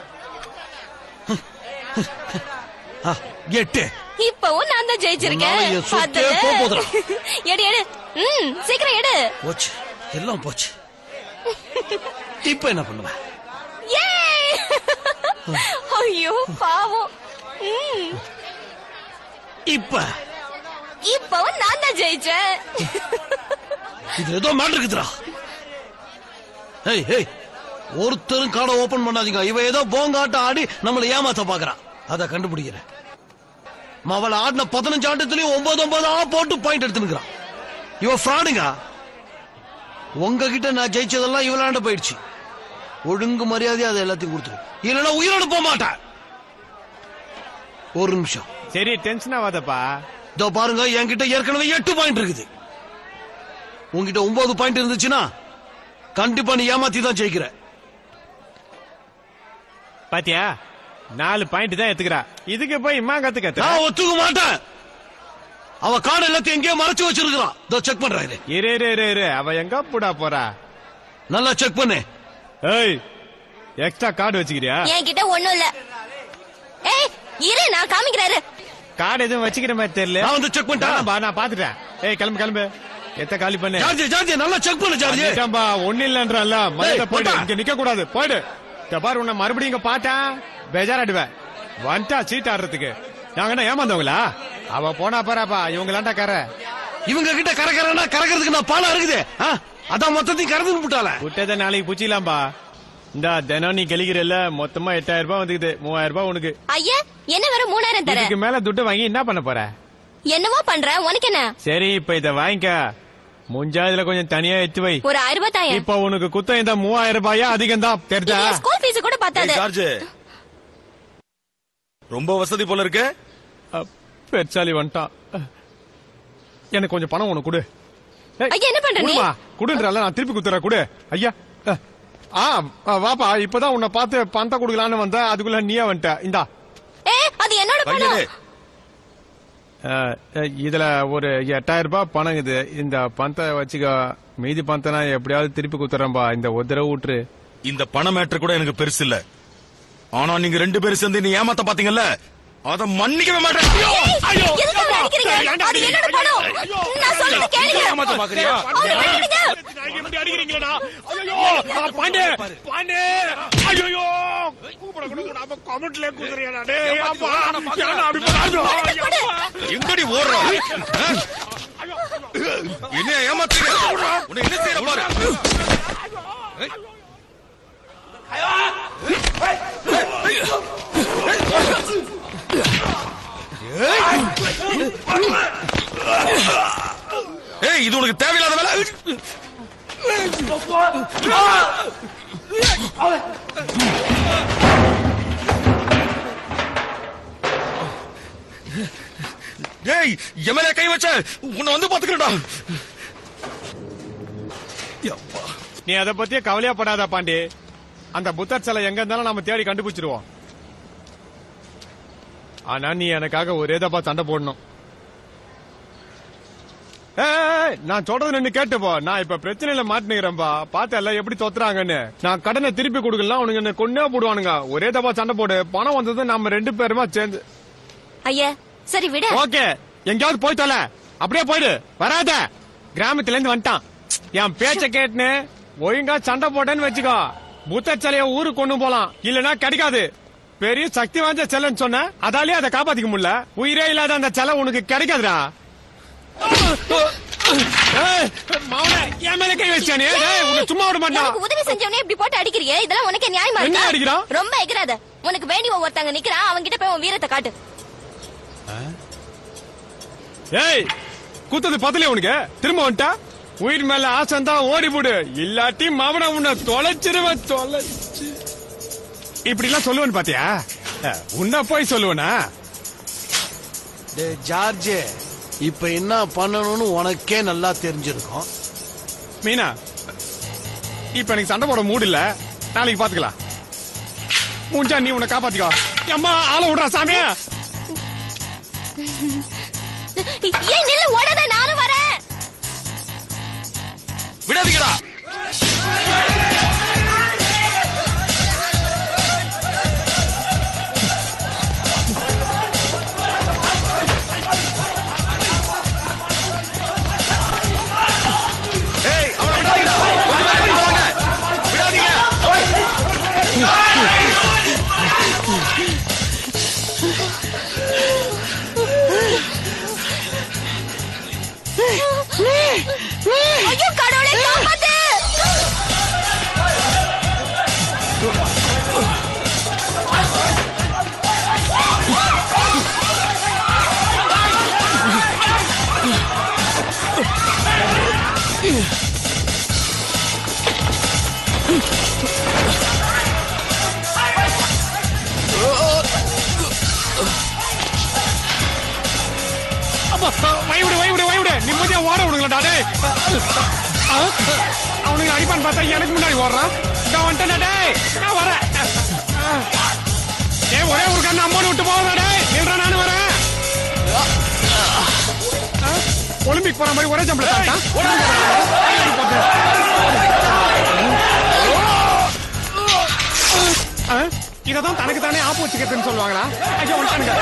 ஆ, எட்டு இப்பவும் நான் தான் ஜெயிச்சிருக்கேன் உன்னால என் சொத்தே அதுல- போப் போகுதுடா. எடு எடு ம் சீக்கிரம் எடு போச்சு எல்லாம் போச்சு இப்ப என்ன பண்ணுவ ஏய்! ஐயோ பாவம் ம், இப்ப இப்பவும் நான் தான் ஜெயிச்சேன் இது ஏதோ மேட்டர் இருக்குதுடா ஏய் ஏய் ஒருத்தரும் காடை ஓபன் பண்ணாதீங்க இவ ஏதோ போங்காட்டம் ஆடி நம்மளை ஏமாத்த பாக்குறான் அத கண்டுபிடிக்கிறேன் அவள் ஆடின பதினஞ்சு ஆட்டத்திலயும் ஒன்பது ஒன்பதா போட்டு பாயிண்ட் எடுத்துனுக்குறான் இவ ஃப்ராடுங்க உங்ககிட்ட நான் ஜெயிச்சதெல்லாம் இவளாண்ட போயிடுச்சு ஒழுங்கு மரியாதையா அதை எல்லாத்தையும் கொடுத்துரு இல்லைன்னா உயிரோட போக மாட்டேன் ஒரு நிமிஷம் சரி டென்ஷன் ஆகாதப்பா இதோ பாருங்க என்கிட்ட ஏற்கனவே எட்டு பாயிண்ட் இருக்குது உங்ககிட்ட ஒன்பது பாயிண்ட் இருந்துச்சுன்னா கண்டிப்பா நீ ஏமாத்தி தான் ஜெயிக்கிற பாத்தியா நாலு பாயிண்ட் தான் எடுத்துக்கிறா இதுக்கு போய் இம்மா கத்து கத்து நான் ஒத்துக்க மாட்டேன் அவ கார்டு எல்லாத்தையும் எங்கேயோ மறைச்சு வச்சிருக்கான் இதோ செக் பண்றாரு இரு இரு இரு இரு அவ எங்க புடா போறா நல்லா செக் பண்ணு ஏய் எக்ஸ்ட்ரா கார்டு வச்சுக்கிறியா என்கிட்ட ஒண்ணும் இல்ல ஏய் இரு நான் காமிக்கிறாரு கார்டு எதுவும் வச்சுக்கிற மாதிரி தெரியல நான் வந்து செக் பண்ணிட்டேன். வேணாம்பா, நான் பாத்துட்டேன் ஏய் கிளம்பு கிளம்பு எத்த காலி பண்ணு ஜார்ஜ் ஜார்ஜ் நல்லா செக் பண்ணு ஜார்ஜ் பண்ணிட்டேன்பா, ஒண்ணு இல்லன்றல முதல்ல ஏய், போயிடு போடா. இங்க நிக்க கூடாது போயிடு இந்த பாரு உன்னை மறுபடியும் இங்க பாத்தேன் பேஜாராடுவேன் வந்துட்டா சீட் ஆடுறதுக்கு நாங்க என்ன ஏமாந்தவங்களா அவ போனா பாராப்பா இவங்களாண்டா கரை இவங்க கிட்ட கறக்கறனா கறக்கிறதுக்கு நான் பாலம் இருக்குது ஆ? அதான் மொத்தத்தையும் கறந்து விட்டால விட்டதை நாளைக்கு புச்சிக்கலாம்பா இந்த தினம் நீ கழிக்கிறல்ல மொத்தமா எட்டாயிரம் ரூபாய் வந்துக்குது மூவாயிரம் ரூபாய் உனக்கு ஐயா என்ன வேற மூணாயிரம் தர இதுக்கு மேல துட்டு வாங்கி என்ன பண்ண போற என்னவோ பண்ற உனக்கு என்ன சரி இப்ப இத வாங்கிக்க முஞ்சா இதுல கொஞ்சம் தனியா எடுத்து வை ஒரு ஆயிரம் ரூபாய் தாயேன் இப்ப உனக்கு குத்தம் இந்த மூவாயிரம் ரூபாயா அதிகம் தான் தெரிஞ்சா இது என் ஸ்கூல் ஃபீஸ் கூட பத்தாது ஜார்ஜ் ரொம்ப வசதி போல இருக்கு பெருச்சாலி வந்துட்டான் எனக்கு கொஞ்சம் பணம் உனக்கு கொடு ஏய், ஐயா, என்ன பண்ற நீ? குடுமா குடுன்றல நான் திருப்பி குத்துறேன் குடு ஐயா அஹ். ஆ ஆ, வாப்பா இப்பதான் உன்னை பார்த்து பணத்தை கொடுக்கலான்னு வந்தேன் அதுக்குள்ள நீயே வந்துட்ட இந்தா ஏ அது என்னோட பணம் அஹ், அஹ், இதுல ஒரு எட்டாயிரம் ரூபாய் பணம் இது இந்த பணத்தை வச்சுக்க மீதி பணத்தை நான் எப்படியாவது திருப்பி குத்துறேன்பா இந்த ஒரு தடவை விட்டுரு இந்த பண மேட்ரு கூட எனக்கு பெருசு இல்ல ஆனா நீங்க ரெண்டு பேரும் சேர்ந்து நீ ஏமாத்த பாத்தீங்கல்ல அத மன்னிக்கவே மாட்டேன் ஐயோ! ஐயோ! எதுக்கு அவரை அடிக்கிறீங்க அது என்னோட பணம் நான் சொல்றது கேளுங்க ஏமாத்த பாக்குறியா அவரை விட்டுடுங்க. எப்படி அடிக்கிறீங்களா ஐயோ பாண்டே பாண்டே ஐயோ கூப்பிட கூட கூடாம கமெண்ட்ல குதிரையா டேய் அப்பா ஏன்டா அப்படி பண்ணாத எங்கடி ஓடுற என்ன ஏமாத்துறீங்க உன்னை என்ன செய்யற பாரு ஏய் இது உனக்கு தேவையில்லாத வேலை ஏய் எம்எல்ஏ கை வச்ச உன்னை வந்து பாத்துக்கிறடா நீ அத பத்தியே கவலையா படாத பாண்டி அந்த புத்தர் சிலை எங்க இருந்தாலும் நாம தேடி கண்டுபிடிச்சிருவோம் ஆனா நீ எனக்காக ஒரே தப்பா சண்டை போடணும் ஏய், நான் சொல்றது நின்னு கேட்டுப்போ நான் இப்ப பிரச்சனையில மாட்டினுக்கிறேன்பா பார்த்தல எப்படி தொத்துறாங்கன்னு நான் கடனை திருப்பி கொடுக்கலாம் உனக்கு என்ன கொன்னே போடுவானுங்க ஒரே தப்பா சண்டை போடு பணம் வந்தது நம்ம ரெண்டு பேருமா சேர்ந்து ஐயா சரி விடு ஓகே எங்கேயாவது போய் தொலை அப்படியே போயிடு வராத கிராமத்துல இருந்து வந்துட்டான் என் பேச்ச கேட்டுன்னு ஒழுங்கா சண்டை போட்டேன்னு வச்சுக்கோ புத்த சிலைய ஊருக்கு கொண்டு போலாம் இல்லனா கிடைக்காது பெரிய சக்தி வாய்ந்த சிலைன்னு சொன்ன அதாலே அதை காப்பாத்திக்க முடியல உயிரே இல்லாத அந்த சிலை உனக்கு கிடைக்காதுடா ஏய், மாவனே, என் மேல கை வச்சானே ஏய், உன்னை சும்மா விட மாட்டான் உனக்கு உதவி செஞ்சவனே இப்படி போட்டு அடிக்கிறியே இதெல்லாம் உனக்கு நியாயமா என்ன இருக்கா அடிக்கிறான்? ரொம்ப எகிராத உனக்கு வேண்டி ஒருத்தங்க நிக்கிறான் அவங்க கிட்ட போய் உன் வீரத்தை காட்டு ஏய் கூத்தது பத்தலையே உனக்கு திரும்ப வந்துட்டா உயிர் மேல ஆசை தான் ஓடி போடு இல்லாட்டி மவன உன்னை தொலைச்சிருவ தொலைச்சு இப்படி எல்லாம் சொல்லுவேன்னு பாத்தியா அஹ், உன்னை போய் சொல்லுவனா டேய் ஜார்ஜ் இப்ப என்ன பண்ணணும்னு உனக்கே நல்லா தெரிஞ்சிருக்கும் மீனா இப்ப எனக்கு சண்டை போட மூடு இல்ல நாளைக்கு பாத்துக்கலாம் மூஞ்சா நீ உன்னை காப்பாத்திக்கோ அம்மா ஆள விடுறா சாமி ஏன் நில்லு ஓடாத நானும் வரேன் விடாதீங்கடா ஏய் அவனை விடாதீங்கடா கொஞ்சம் பேர் வெளிய வாங்க விடாதீங்க ஐயோ கடவுளே காப்பாத்து அப்பா, வயவிடு வயவிடு வயவிடு நிம்மதியா ஓட விடுங்களா டேய் ஆ? அவனுக்கு அடிப்பான் பார்த்தா எனக்கு முன்னாடி ஓடுறான் நான் வந்துட்டேன் டேய் நான் வரேன் ஏய் ஒரே ஒரு கண்ணு அம்மோடு விட்டு போகாத டேய் நில்றா நானும் வரேன் ஆ? ஒலிம்பிக் போற மாதிரி ஒரே ஜம்பிள் தான்டா இததான் தனக்கு தானே ஆப்பு வச்சுக்கிறதுன்னு சொல்லுவாங்களா ஐயோ வந்துட்டானுங்க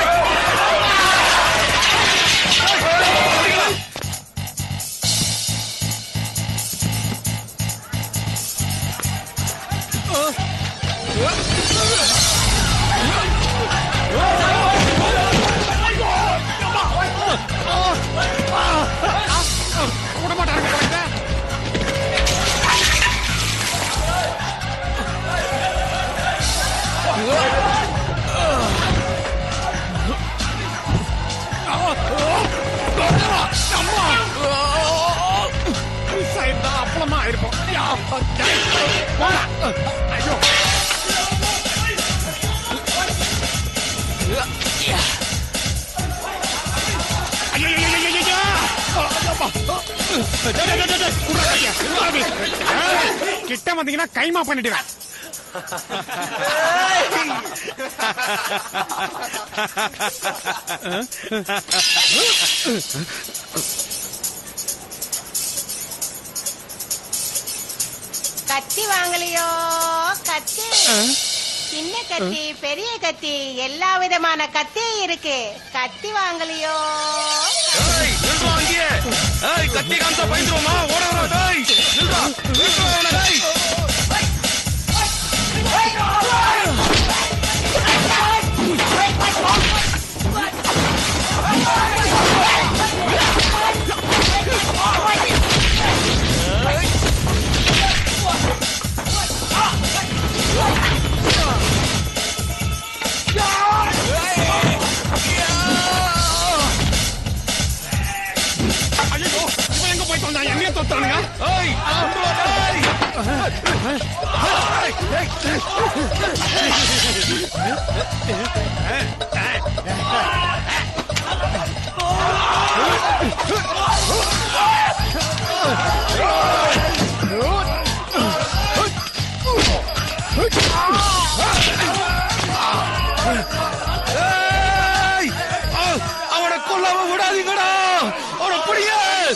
விட மாட்டாருங்க தான் அப்பளமா இருப்போம் யா, டேய், போடா. ஐயோ ஐயையையையையையா! அப்பா. டேய், டேய், டேய், டேய், குர்ரா கையா, குர்ரா கையா. ஏய், கிட்ட வந்தீங்கன்னா கைமா பண்ணிடுவேன் கத்தி வாங்கலையோ கத்தி சின்ன கத்தி பெரிய கத்தி எல்லா விதமான கத்தி இருக்கு கத்தி வாங்கலையோ கத்தி காமிச்சா பயந்துருவோமா ஓட டேய் நில்றா நில்றா அவனை, டேய் ஐயோ இவன் எங்க போய் தொந்தான் என்னைய தொத்தானுங்க ஏய் நில்றா, டேய் ஏய்! அவ- அவனை கொல்லாம விடாதீங்கடா அவனை பிடிங்க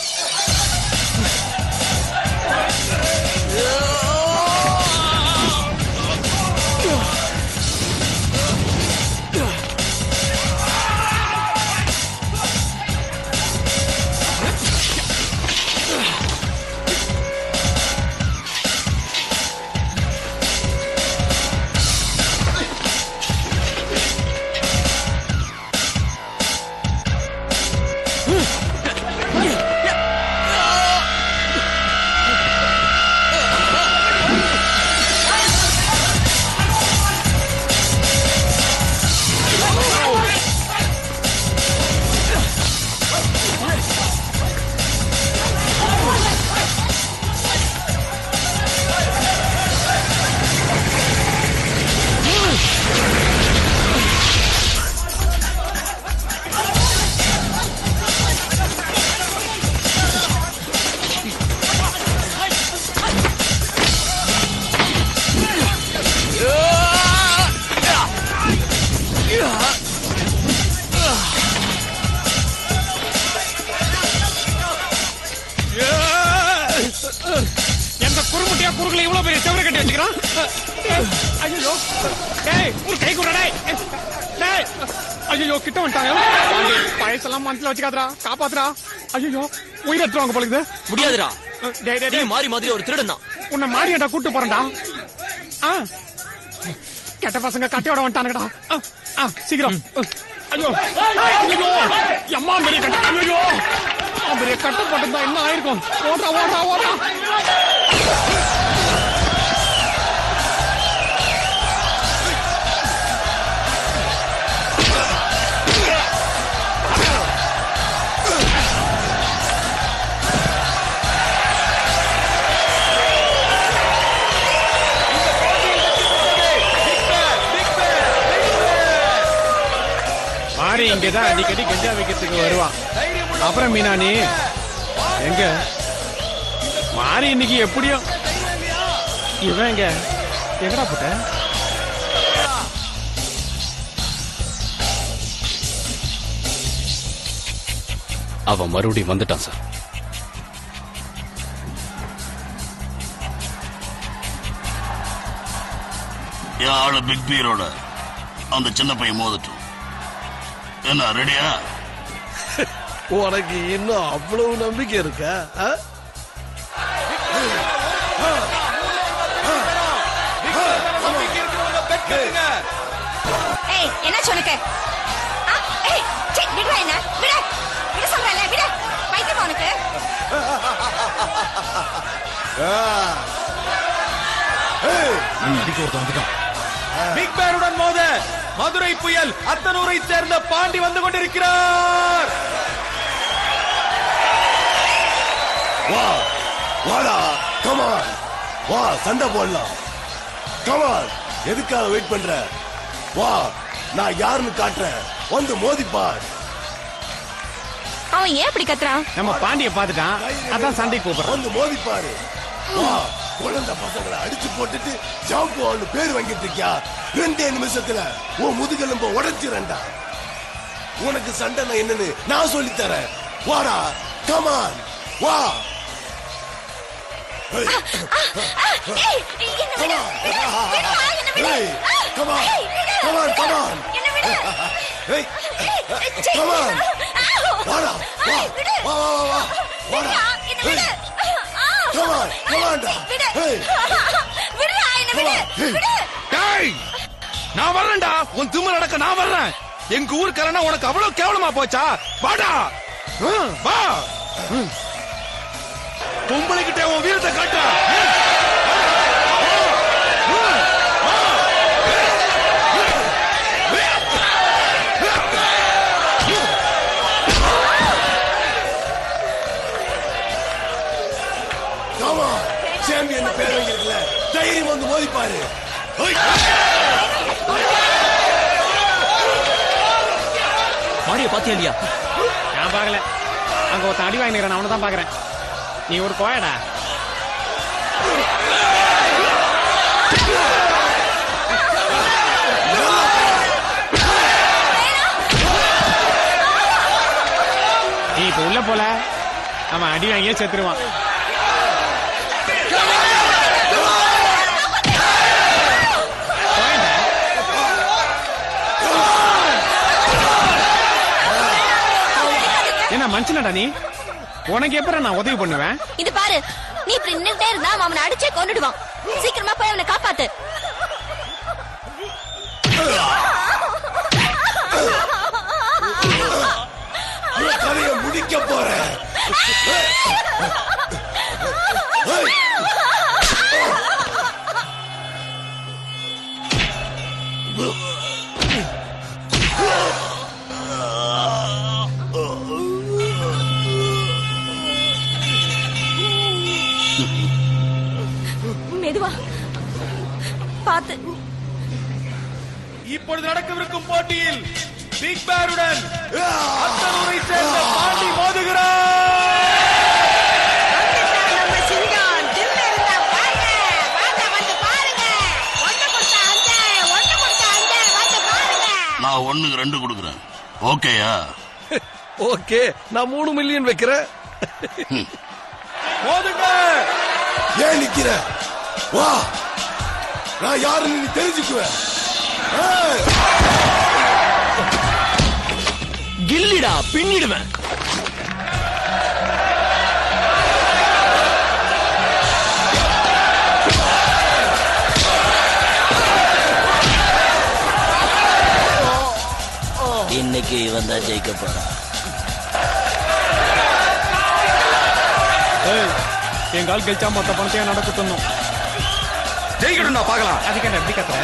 எந்த குறுமுட்டையா குறுக்குல இவ்வளவு பெரிய செவரை கட்டி வச்சுக்கிறான் ஐயோ டேய் ஒரு கை குடுறா டேய் டேய் ஐயோ கிட்ட வந்துட்டாங்க பயசெல்லாம் மனசுல வச்சுக்காதடா காப்பாத்துடா ஐயோ உயிரற்றுவாங்க போல இருக்குது முடியாதுடா டேய் டேய் நீ டேய் மாறி மாதிரி ஒரு திருடன் தான் உன்னை மாறியாடா கூட்டு போறேன்டா ஆ கெட்ட பசங்க கட்டையோட வந்துட்டானுங்கடா ஆ, ஆ, சீக்கிரம் ஐயோ ஐயோ அம்மா பெரிய கட்ட ஐயோ அம்மா பெரிய கட்டு போட்டிருந்தா என்ன ஆயிருக்கும் ஓடுறா ஓடுறா ஓடுறா மாறி இங்கதான் அடிக்கடி கஞ்சா வைக்கிறதுக்கு வருவான் அப்புறம் மீனாணி எங்க மாறி இன்னைக்கு எப்படியோ இவன் எங்க எங்கடா போட்ட அவன் மறுபடியும் வந்துட்டான் சார் என் ஆளு பிக் பீரோட அந்த சின்ன பையன் மோதட்டும் என்ன ரெடியா உனக்கு இன்னும் அவ்வளவு நம்பிக்கை இருக்கா ஆ? ஏய் என்ன சொல்லுக்க ஏய் சீ, விடுடா என்ன விடு விட சொல்றல விடு பைத்தியமா உனக்கு பிக் பேருடன் மோத மதுரை புயல் அத்தனூரை சேர்ந்த பாண்டி வந்து கொண்டிருக்கிறார் வா வாடா கமான் வா சண்டை போடலாம் கமான் எதுக்காக வெயிட் பண்ற வா நான் யாருன்னு காட்டுறேன் வந்து மோதிப்பார் அவன் ஏன் இப்படி கத்துறான் நம்ம பாண்டிய பாத்துட்டான் அதான் சண்டைக்கு கூப்பிடுறான் வந்து மோதிப்பாரு வா குழந்தை பசங்களை அடிச்சு போட்டுட்டு ஜாம்புவான்னு பேர் வாங்கிட்டு இருக்கியா ரெண்டே நிமிஷத்துல உன் முதுகெலும்ப உடைச்சிரண்டா உனக்கு சண்டைனா என்னன்னு நான் சொல்லி தரேன் வாடா கமான் வா ஏய், என்னை விடு. விடுடா, என்னை விடு. Hey, come on. ஏய், விடு. Come on, come on. என்னை விடு. Hey, ஏய், சீ. come on. வாடா வா ஏய், விடு. வா வா வா வா வாடா விடுடா, என்னை விடு. ஆ. Come on, come on, டா. விடு. Hey. விடுடா, என்னை விடு. Hey. விடு. டேய் நான் வர்றேன்டா உன் திமிர நடக்க நான் வர்றேன் எங்க ஊருக்காரனா உனக்கு அவ்வளவு கேவலமா போச்சா வாடா ம், வா ம். பொம்பளைக்கிட்ட உன் வீரத்தை காட்டா Come on. சாம்பியன் பேர் வாங்கிருக்கல தைரியம் வந்து மோதிப்பாரு Hey. மாடிய பாத்தியா இல்லையா நான் பார்க்கல அங்க ஒருத்தன் அடி வாங்கிக்கிறேன் அவனை தான் பாக்குறேன் நீ ஒரு கோயடா நீ இப்ப உள்ள போல அவன் அடி வாங்கியே செத்துருவான் என்ன மனுஷனடா நீ உனக்கு எப்பறம் நான் உதவி பண்ணுவேன் இது பாரு நீ இப்படி நின்னுட்டே இருந்தா அவன் அவனை அடிச்சே கொன்னுடுவான் சீக்கிரமா போய் அவனை காப்பாத்து உன் கதையை முடிக்க போறேன் Hey. மெதுவா பாத்து இப்பொழுது நடக்கவிருக்கும் போட்டியில் பிக் பேருடன் அத்தனூரை சேர்ந்த பாண்டி மோதுகிறார் நம்ம சிங்கம் தில்ல இருந்தா பாருங்க வாங்க வந்து பாருங்க ஒண்ணு கொடுத்தா அஞ்சு ஒண்ணு கொடுத்தா அஞ்சு வந்து பாருங்க நான் ஒண்ணுக்கு ரெண்டு கொடுக்குறேன் ஓகேயா ஓகே நான் மூணு மில்லியன் வைக்கிறேன் மோதுங்க ஏன் நிக்கிற வா நான் யாருன்னு நீ தெரிஞ்சுக்குவேன் Hey. கில்லிடா பின்னிடுவேன் இன்னைக்கு இவன் தான் ஜெயிக்க போறான் ஏய், எங்க ஆள் கழிச்சா மொத்த பணத்தையும் நடக்க சொன்னோம் ஜெயிக்கணும் நான் பார்க்கலாம் அதுக்கேட்ட எப்படி கத்துற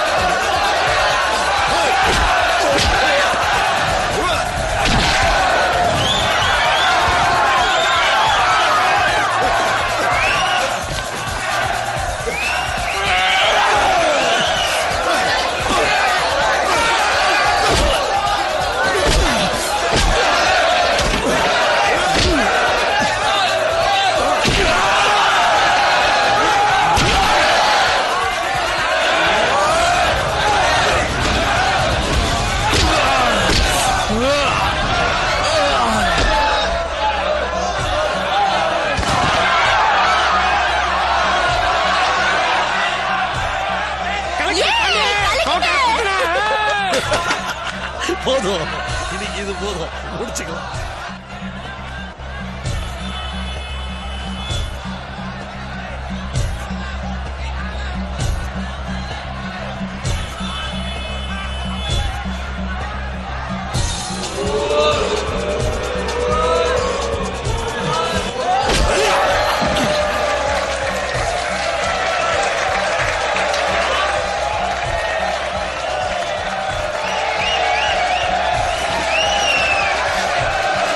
போதும் இன்னைக்கு இது போதும் முடிச்சுக்கலாம் Hey.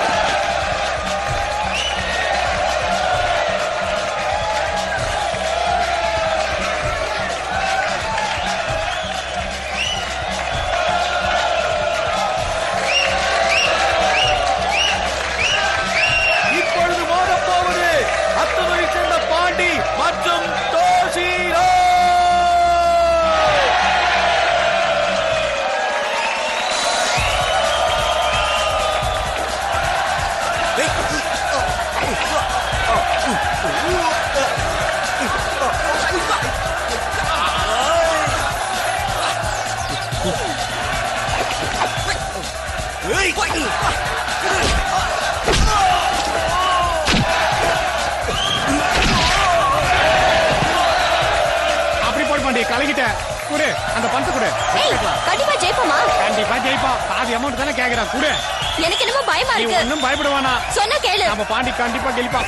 பழகிட்டேன் குடு அந்த பணத்தை குடு ஏய் கண்டிப்பா ஜெயிப்போமா கண்டிப்பா ஜெயிப்பா பாதி அமௌண்ட் தானே கேக்குறான் குடு எனக்கு என்னமோ பயமா நீ இருக்கு ஒன்னும் பயப்படுவானா சொன்னா கேளு நம்ம பாண்டி கண்டிப்பா கெளிப்பா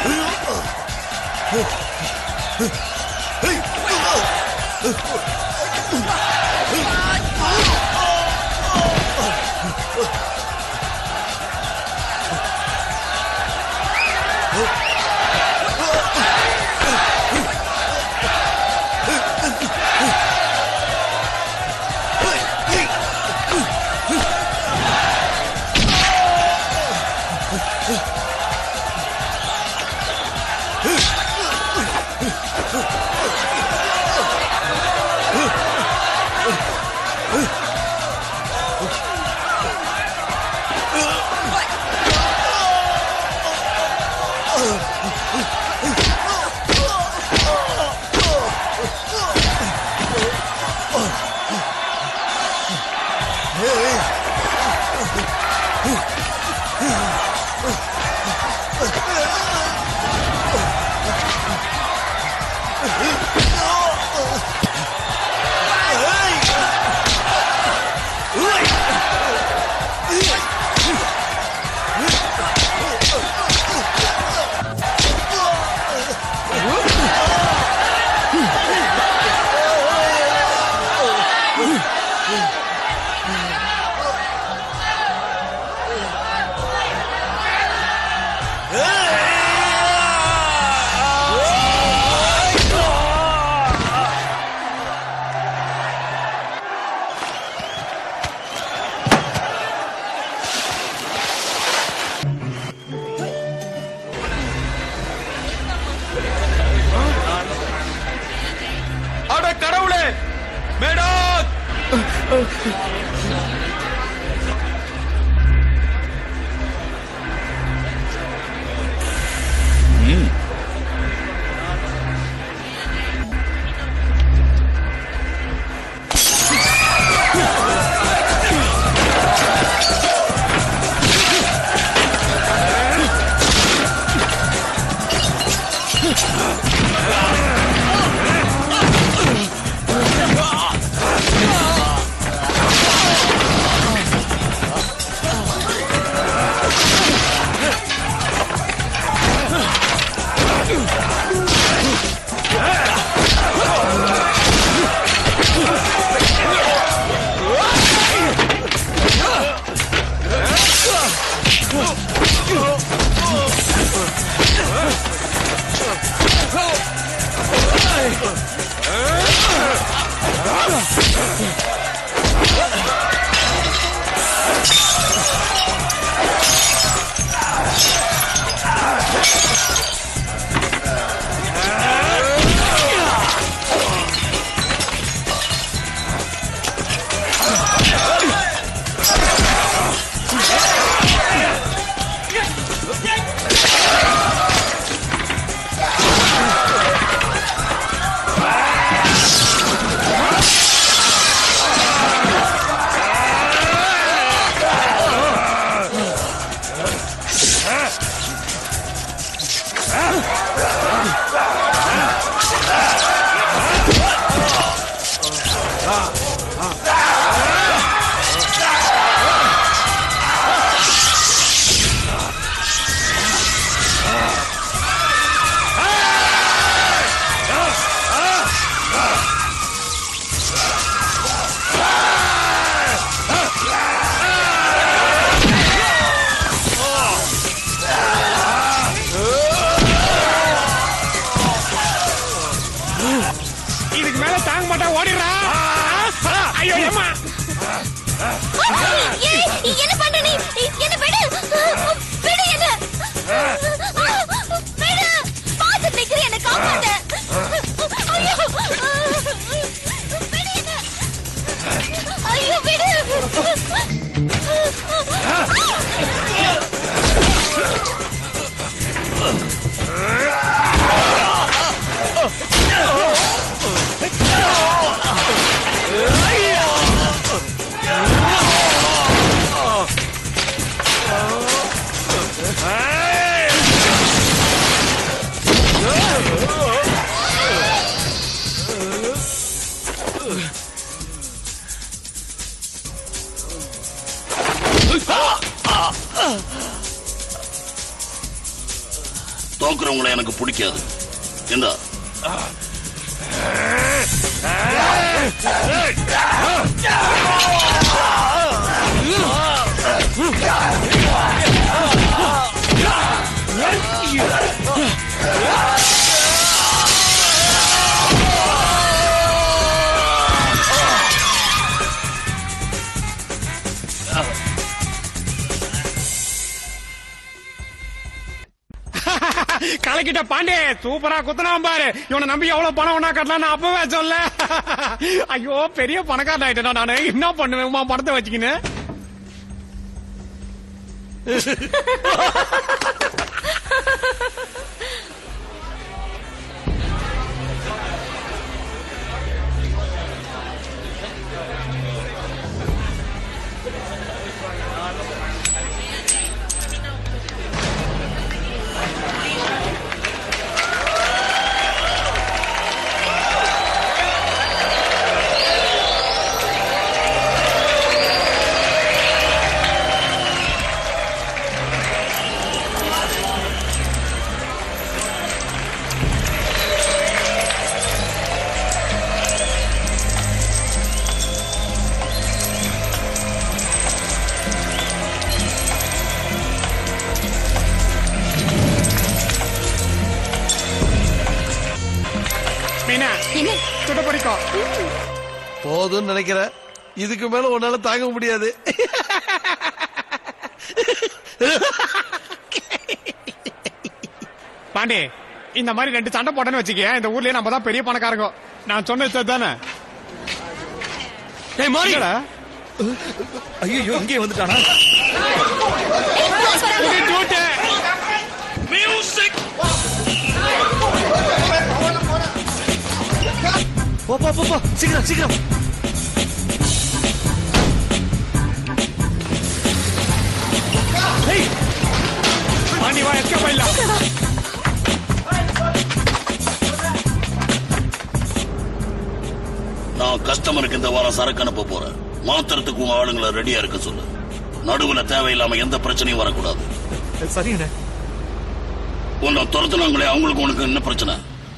அட கடவுளே மேடாக் இதுக்கு மேல தாங்க மாட்டா ஓடிடுறா ஐயோ ஏமா ஏய், என்ன பண்ற நீ என்ன விடு விடு என்ன விடு பாத்து நிக்கிற என்ன காப்பாத்த ஐயோ விடு என்ன ஐயோ விடு Oh! நோக்குறவங்களை எனக்கு பிடிக்காது என்ன கலக்கிட்ட பாண்டே சூப்பரா குத்துனான் பாரு இவனை நம்பி எவ்வளவு பணம் வேணா கட்டலாம் நான் அப்பவே சொல்ல ஐயோ பெரிய பணக்காரன் ஆயிட்டேன் நானு என்ன பண்ணுவேன் உமா பணத்தை வச்சுக்கின்னு மீனா சுட பிடிக்கும் போதும்னு நினைக்கிறேன் இதுக்கு மேல உன்னால தாங்க முடியாது பாண்டி இந்த மாதிரி ரெண்டு சண்டை போட்டேன்னு வச்சுக்க இந்த ஊர்லயே நம்ம தான் பெரிய பணக்காரங்க நான் சொன்னது தானே ஏய் மாறி என்னடா? ஐயோ இங்கே வந்துட்டானா புடி ஜூட்டு. போ போ போ போ சீக்கிரம் சீக்கிரம் ஏய், பாண்டி வா எஸ்கேப் ஆயிடலாம் நான் கஸ்டமருக்கு இந்த வாரம் சரக்கு அனுப்ப போறேன் மாத்திரத்துக்கு உங்க ஆளுங்களை ரெடியா இருக்க சொல்லு நடுவுல தேவையில்லாம எந்த பிரச்சனையும் வரக்கூடாது சரிங்கண்ணே உன்னை துரத்துனாங்களே அவங்களுக்கு உனக்கு என்ன பிரச்சனை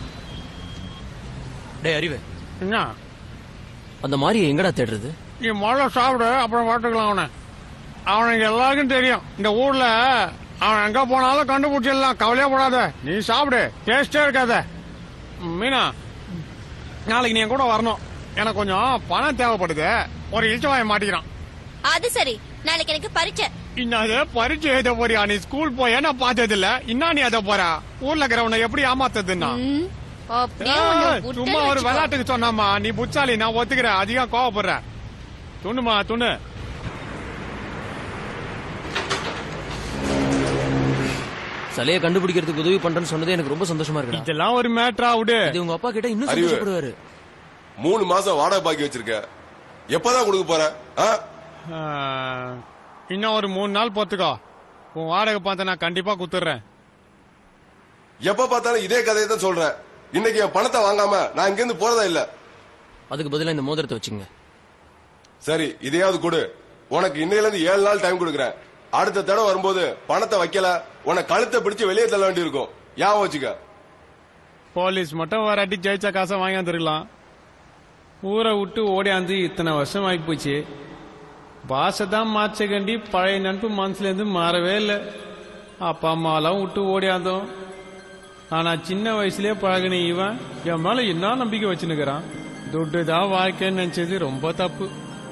டேய் அறிவு என்ன அந்த மாதிரி எங்கடா தேடுறது நீ முதல்ல சாப்பிடு அப்புறம் பார்த்துக்கலாம் அவனை அவனுக்கு எல்லாருக்கும் தெரியும் இந்த ஊர்ல அவன் எங்க போனாலும் கண்டுபிடிச்சிடலாம் கவலையே போடாத நீ சாப்பிடு டேஸ்டே இருக்காத ம், மீனா நாளைக்கு நீ என் கூட வரணும் எனக்கு கொஞ்சம் பணம் தேவைப்படுது ஒரு இழிச்சவாயை மாட்டிக்கிறான் அது சரி நாளைக்கு எனக்கு பரீட்சை இன்னது பரீட்சை எழுத போறியா நீ ஸ்கூல் போய் நான் பார்த்தது இல்ல இன்னா நீ அதை போறா ஊர்ல இருக்கிறவனை எப்படி ஏமாத்துறதுன்னா ம், அப்படியே ஏய், உன்னை சும்மா விட்டேன்னு ஒரு வச்சுக்கோ. விளையாட்டுக்கு சொன்னாமா நீ புச்சாலி நான் ஒத்துக்கிறேன் அதிகம் கோவப்படுற துண்ணுமா துண்ணு சிலையை கண்டுபிடிக்கிறதுக்கு உதவி பண்றேன்னு சொன்னதே எனக்கு ரொம்ப சந்தோஷமா இருக்கு இதெல்லாம் ஒரு மேட்ரா விடு இது உங்க அப்பா கிட்ட இன்னும் அறிவு. சந்தோஷப்படுவாரு மூணு மாசம் வாடகை பாக்கி வச்சிருக்க எப்பதான் கொடுக்க போற ஆ? ஆ, இன்னும் ஒரு மூணு நாள் பொத்துக்கோ உன் வாடகை பார்த்து நான் கண்டிப்பா குத்துறேன் எப்ப பார்த்தாலும் இதே கதையை தான் சொல்றேன் இன்னைக்கு என் பணத்தை வாங்காம நான் இங்க இருந்து போறதா இல்ல அதுக்கு பதிலா இந்த மோதிரத்தை வச்சுங்க சரி இதையாவது கொடு உனக்கு இன்னையில இருந்து ஏழு நாள் டைம் கொடுக்குறேன் அடுத்த தடவை வரும்போது பணத்தை வைக்கல உனக்கு கழுத்தை பிடிச்சு வெளியே தள்ள வேண்டி இருக்கும் ஞாபகம் வச்சுக்க போலீஸ் மட்டும் வராட்டி ஜெயிச்ச காசை வாங்கியாந்துருக்கலாம் ஊரை விட்டு ஓடியாந்து இத்தனை வருஷம் ஆகி போச்சு பாஷை தான் மாற்ற கண்டி பழைய நட்பு மனசுல இருந்து மாறவே இல்லை அப்பா அம்மாவெல்லாம் விட்டு ஓடியாந்தோம் ஆனா சின்ன வயசுலயே பழகின இவன் என் மேல என்ன நம்பிக்கை வச்சுன்னுக்கிறான் துட்டு தான் வாழ்க்கைன்னு நினைச்சது ரொம்ப தப்பு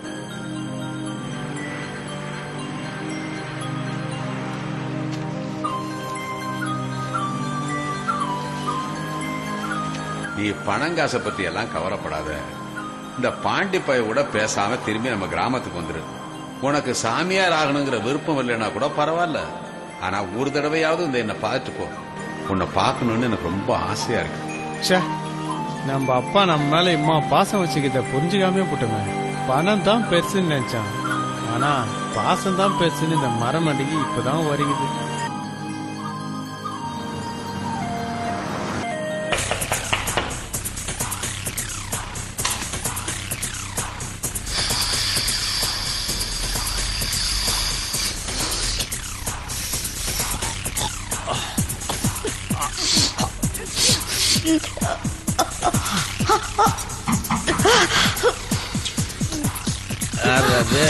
நீ பணங்காசை பத்தி எல்லாம் கவலைப்படாத இந்த பாண்டி பைய கூட பேசாம திரும்பி நம்ம கிராமத்துக்கு வந்துரு உனக்கு சாமியார் ஆகணுங்கிற விருப்பம் இல்லைன்னா கூட பரவாயில்ல ஆனா ஒரு தடவையாவது இந்த என்ன பார்த்துட்டு போ உன்னை பார்க்கணும்னு எனக்கு ரொம்ப ஆசையா இருக்கு ச்சே நம்ம அப்பா நம்ம மேல இம்மா பாசம் வச்சுக்கிட்ட புரிஞ்சுக்காமே போட்டோமே பணம் தான் பெருசுன்னு நினைச்சான் ஆனா பாசம் தான் பெருசுன்னு இந்த மரமண்டிக்கு இப்பதான் வருகுது அது அது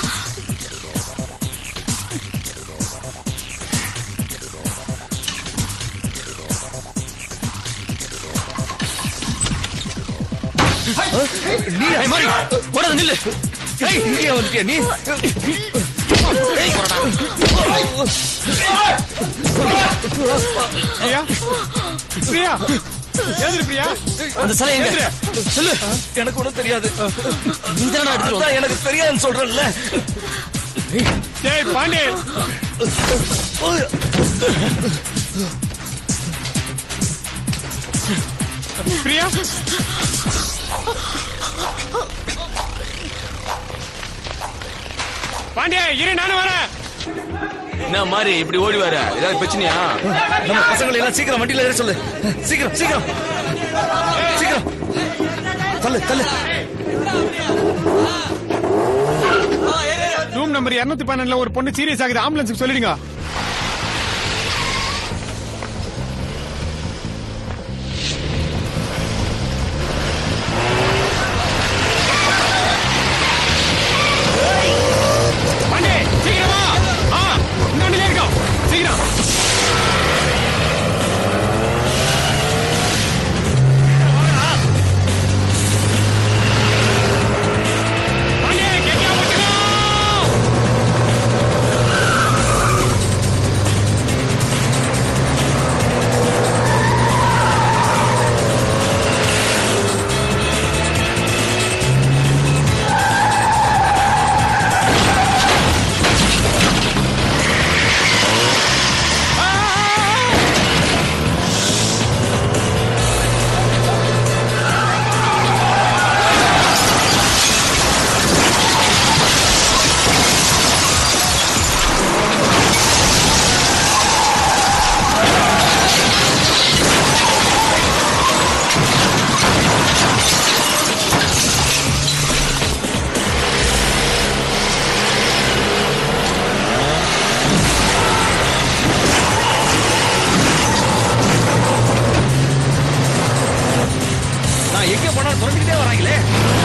நீ மாதிரி போடாத நில்லு ஏய், இங்கே வந்துட்டியா நீ ஏய், பிரியா பிரியா ஏந்திரு பிரியா அந்த சிலை எங்க எந்திரு. சொல்லு எனக்கு ஒண்ணும் தெரியாது நீ தானே அதான் எனக்கு தெரியாதுன்னு சொல்றேன்ல டேய் பாண்டி பிரியா பாண்டியா இரு நானும் வரேன் என்ன மாதிரி இப்படி ஓடி வர ஏதாவது பிரச்சனையா நம்ம பசங்களை எல்லாம் சீக்கிரம் வண்டியில ஏற சொல்லு சீக்கிரம் சீக்கிரம் சீக்கிரம் தள்ளு தள்ளு ரூம் நம்பர் இருநூத்தி பன்னெண்டுல ஒரு பொண்ணு சீரியஸ் ஆகுது ஆம்புலன்ஸுக்கு சொல்லிடுங்க பாண்டி, சீக்கிரமா ஆ, இந்த வண்டியிலே இருக்கோம் சீக்கிரம் பாண்டி, கெட்டியா பிடிச்சுக்கோ. நான் எங்க போனாலும் துரந்துக்கிட்டே வராங்களே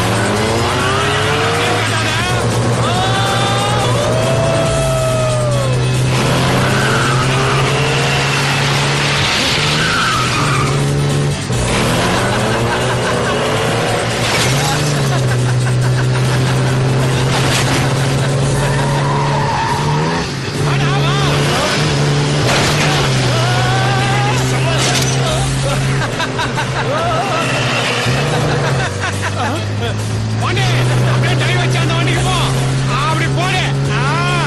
பாண்டி, அப்படியே டை வச்சு அந்த வண்டிக்கு போ. ஆ, அப்படி போடு. ஆ.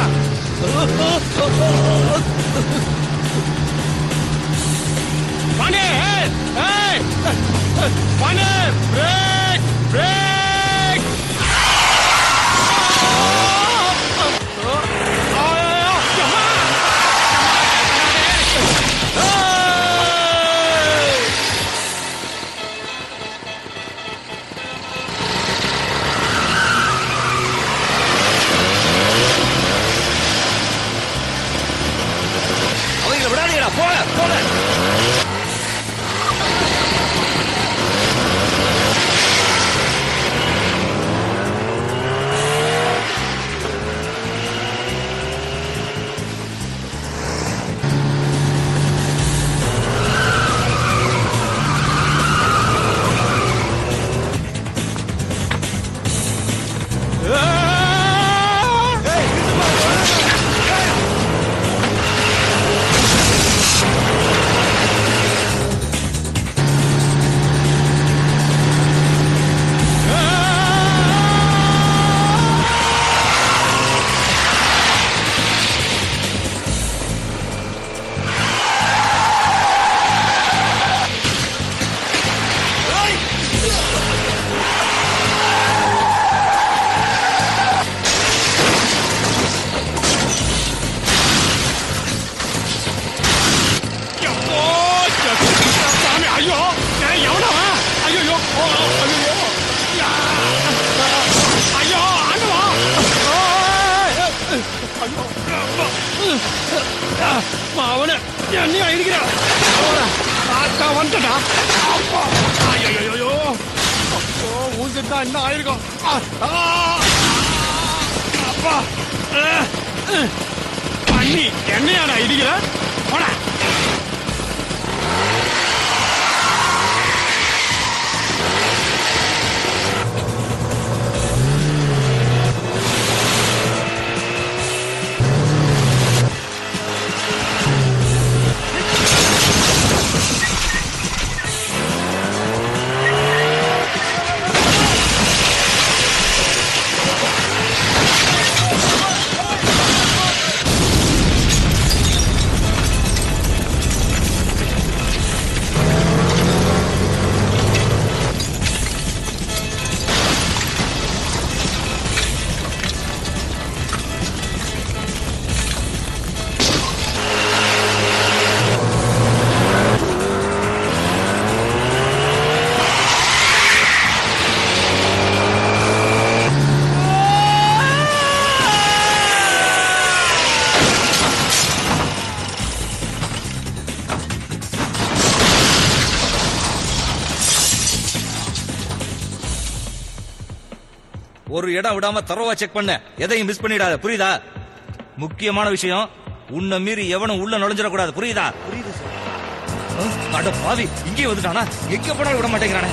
பாண்டி, ஏய், ஏய். Pandi, break, break. ஆ, அம்மா. ஏய். அவங்கள விடாதீங்கடா போல போல எப்போ, எப்போ, சாமி, ஐயோ ஏய், எவனோ அவன்? ஐயையோ, ஓ, ஐயையோ. யா, ஐயோ, ஆண்டவா. ஏய், ஐயோ, அம்மா. மாவன என்னையா இருக்கிற தாத்தா வந்துட்டா அப்பா ஐயோ இருந்தா இன்னும் ஆயிருக்கும் ஆ, ஆ, அப்பா அஹ், அஹ். பண்ணி என்னையாடா இடிக்கிற போடா ஒரு இடம் விடாம தரவா செக் பண்ண எதையும் மிஸ் பண்ணிடாத புரியுதா முக்கியமான விஷயம் உன்னை மீறி எவனும் உள்ள நுழைஞ்சிடக்கூடாது புரியுதா புரியுது அட பாவி இங்கே வந்துட்டானா எங்க போனாலும் விட மாட்டேங்கிறானே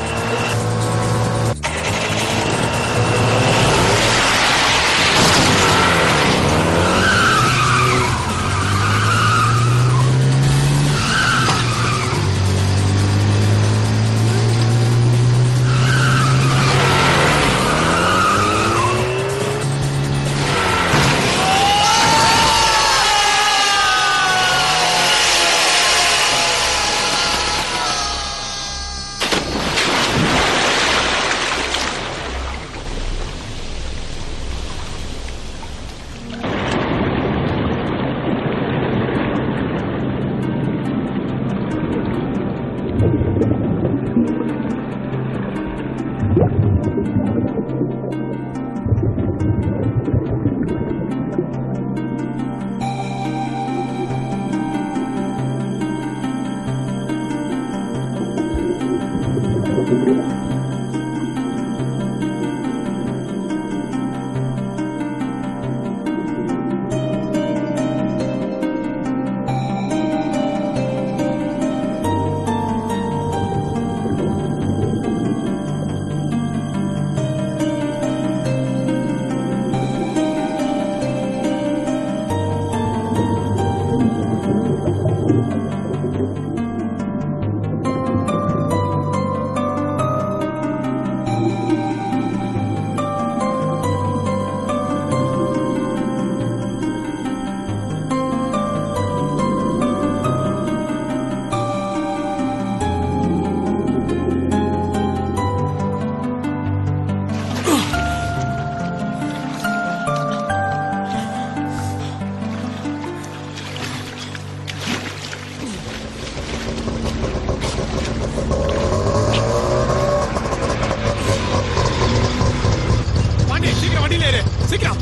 பாண்டி சீக்கிரம் வண்டியில ஏறு சீக்கிரம்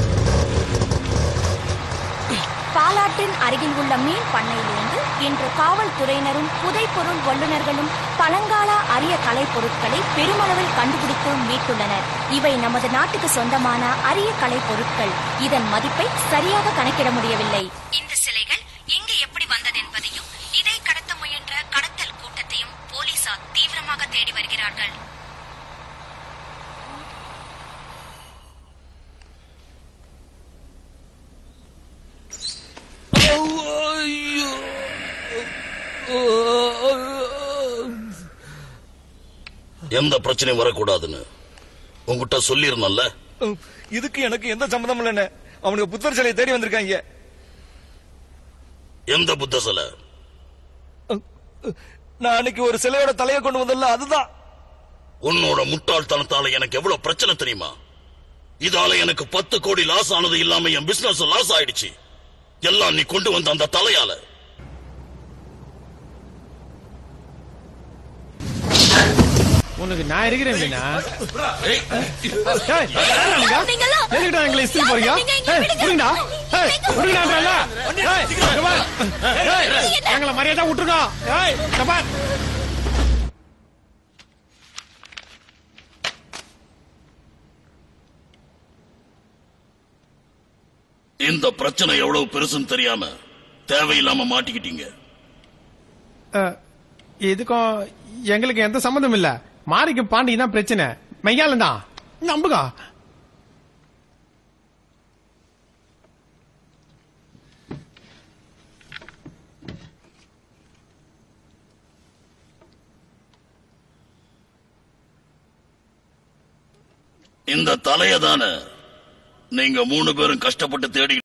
பாலாற்றின் அருகில் உள்ள மீன் பண்ணையிலிருந்து இன்று காவல்துறையினரும் புதைப்பொருள் வல்லுநர்களும் பழங்கால அரிய கலைப் பொருட்களை பெருமளவில் கண்டுபிடித்து மீட்டுள்ளனர் இவை நமது நாட்டுக்கு சொந்தமான அரிய கலைப் பொருட்கள் இதன் மதிப்பை சரியாக கணக்கிட முடியவில்லை இந்த சிலைகள் எங்கு எப்படி வந்தது என்பதையும் இதை கடத்த முயன்ற கடத்தல் கூட்டத்தையும் போலீசார் தீவிரமாக தேடி வருகிறார்கள் எந்த பிரச்சனையும் வரக்கூடாதுன்னு உங்ககிட்ட சொல்லியிருந்தல்ல இதுக்கு எனக்கு எந்த சம்மந்தம் இல்லைன்னு அவனுக்கு புத்தர் சிலையை தேடி வந்திருக்காங்க எந்த புத்த சிலை நான் அன்னைக்கு ஒரு சிலையோட தலையை கொண்டு வந்தல அதுதான் உன்னோட முட்டாள்தனத்தால எனக்கு எவ்வளவு பிரச்சனை தெரியுமா இதால எனக்கு பத்து கோடி லாஸ் ஆனது இல்லாம என் பிசினஸ் லாஸ் ஆயிடுச்சு எல்லாம் நீ கொண்டு வந்த அந்த தலையால உனக்கு நான் இருக்கிறேன் மீனா ஏய், யாரா நீங்க? எதுக்குடா எங்களை இஸ்திரி போறீங்க ஏய், விடுங்கடா. ஏய், விடுங்கடான்றேன்ல. ஏய், இங்க பாரு. ஏய், எங்களை மரியாதை விட்டுருங்க ஏய் இங்க பாரு. இந்த பிரச்சனை எவ்வளவு பெருசுன்னு தெரியாம தேவையில்லாம மாட்டிக்கிட்டீங்க அஹ், இதுக்கும் எங்களுக்கு எந்த சம்மந்தம் இல்ல மாரிக்கும் பாண்டிக்கு தான் பிரச்சனை மெய்யாலும் தான் நம்புகா இந்த தலையை தானே நீங்க மூணு பேரும் கஷ்டப்பட்டு தேடி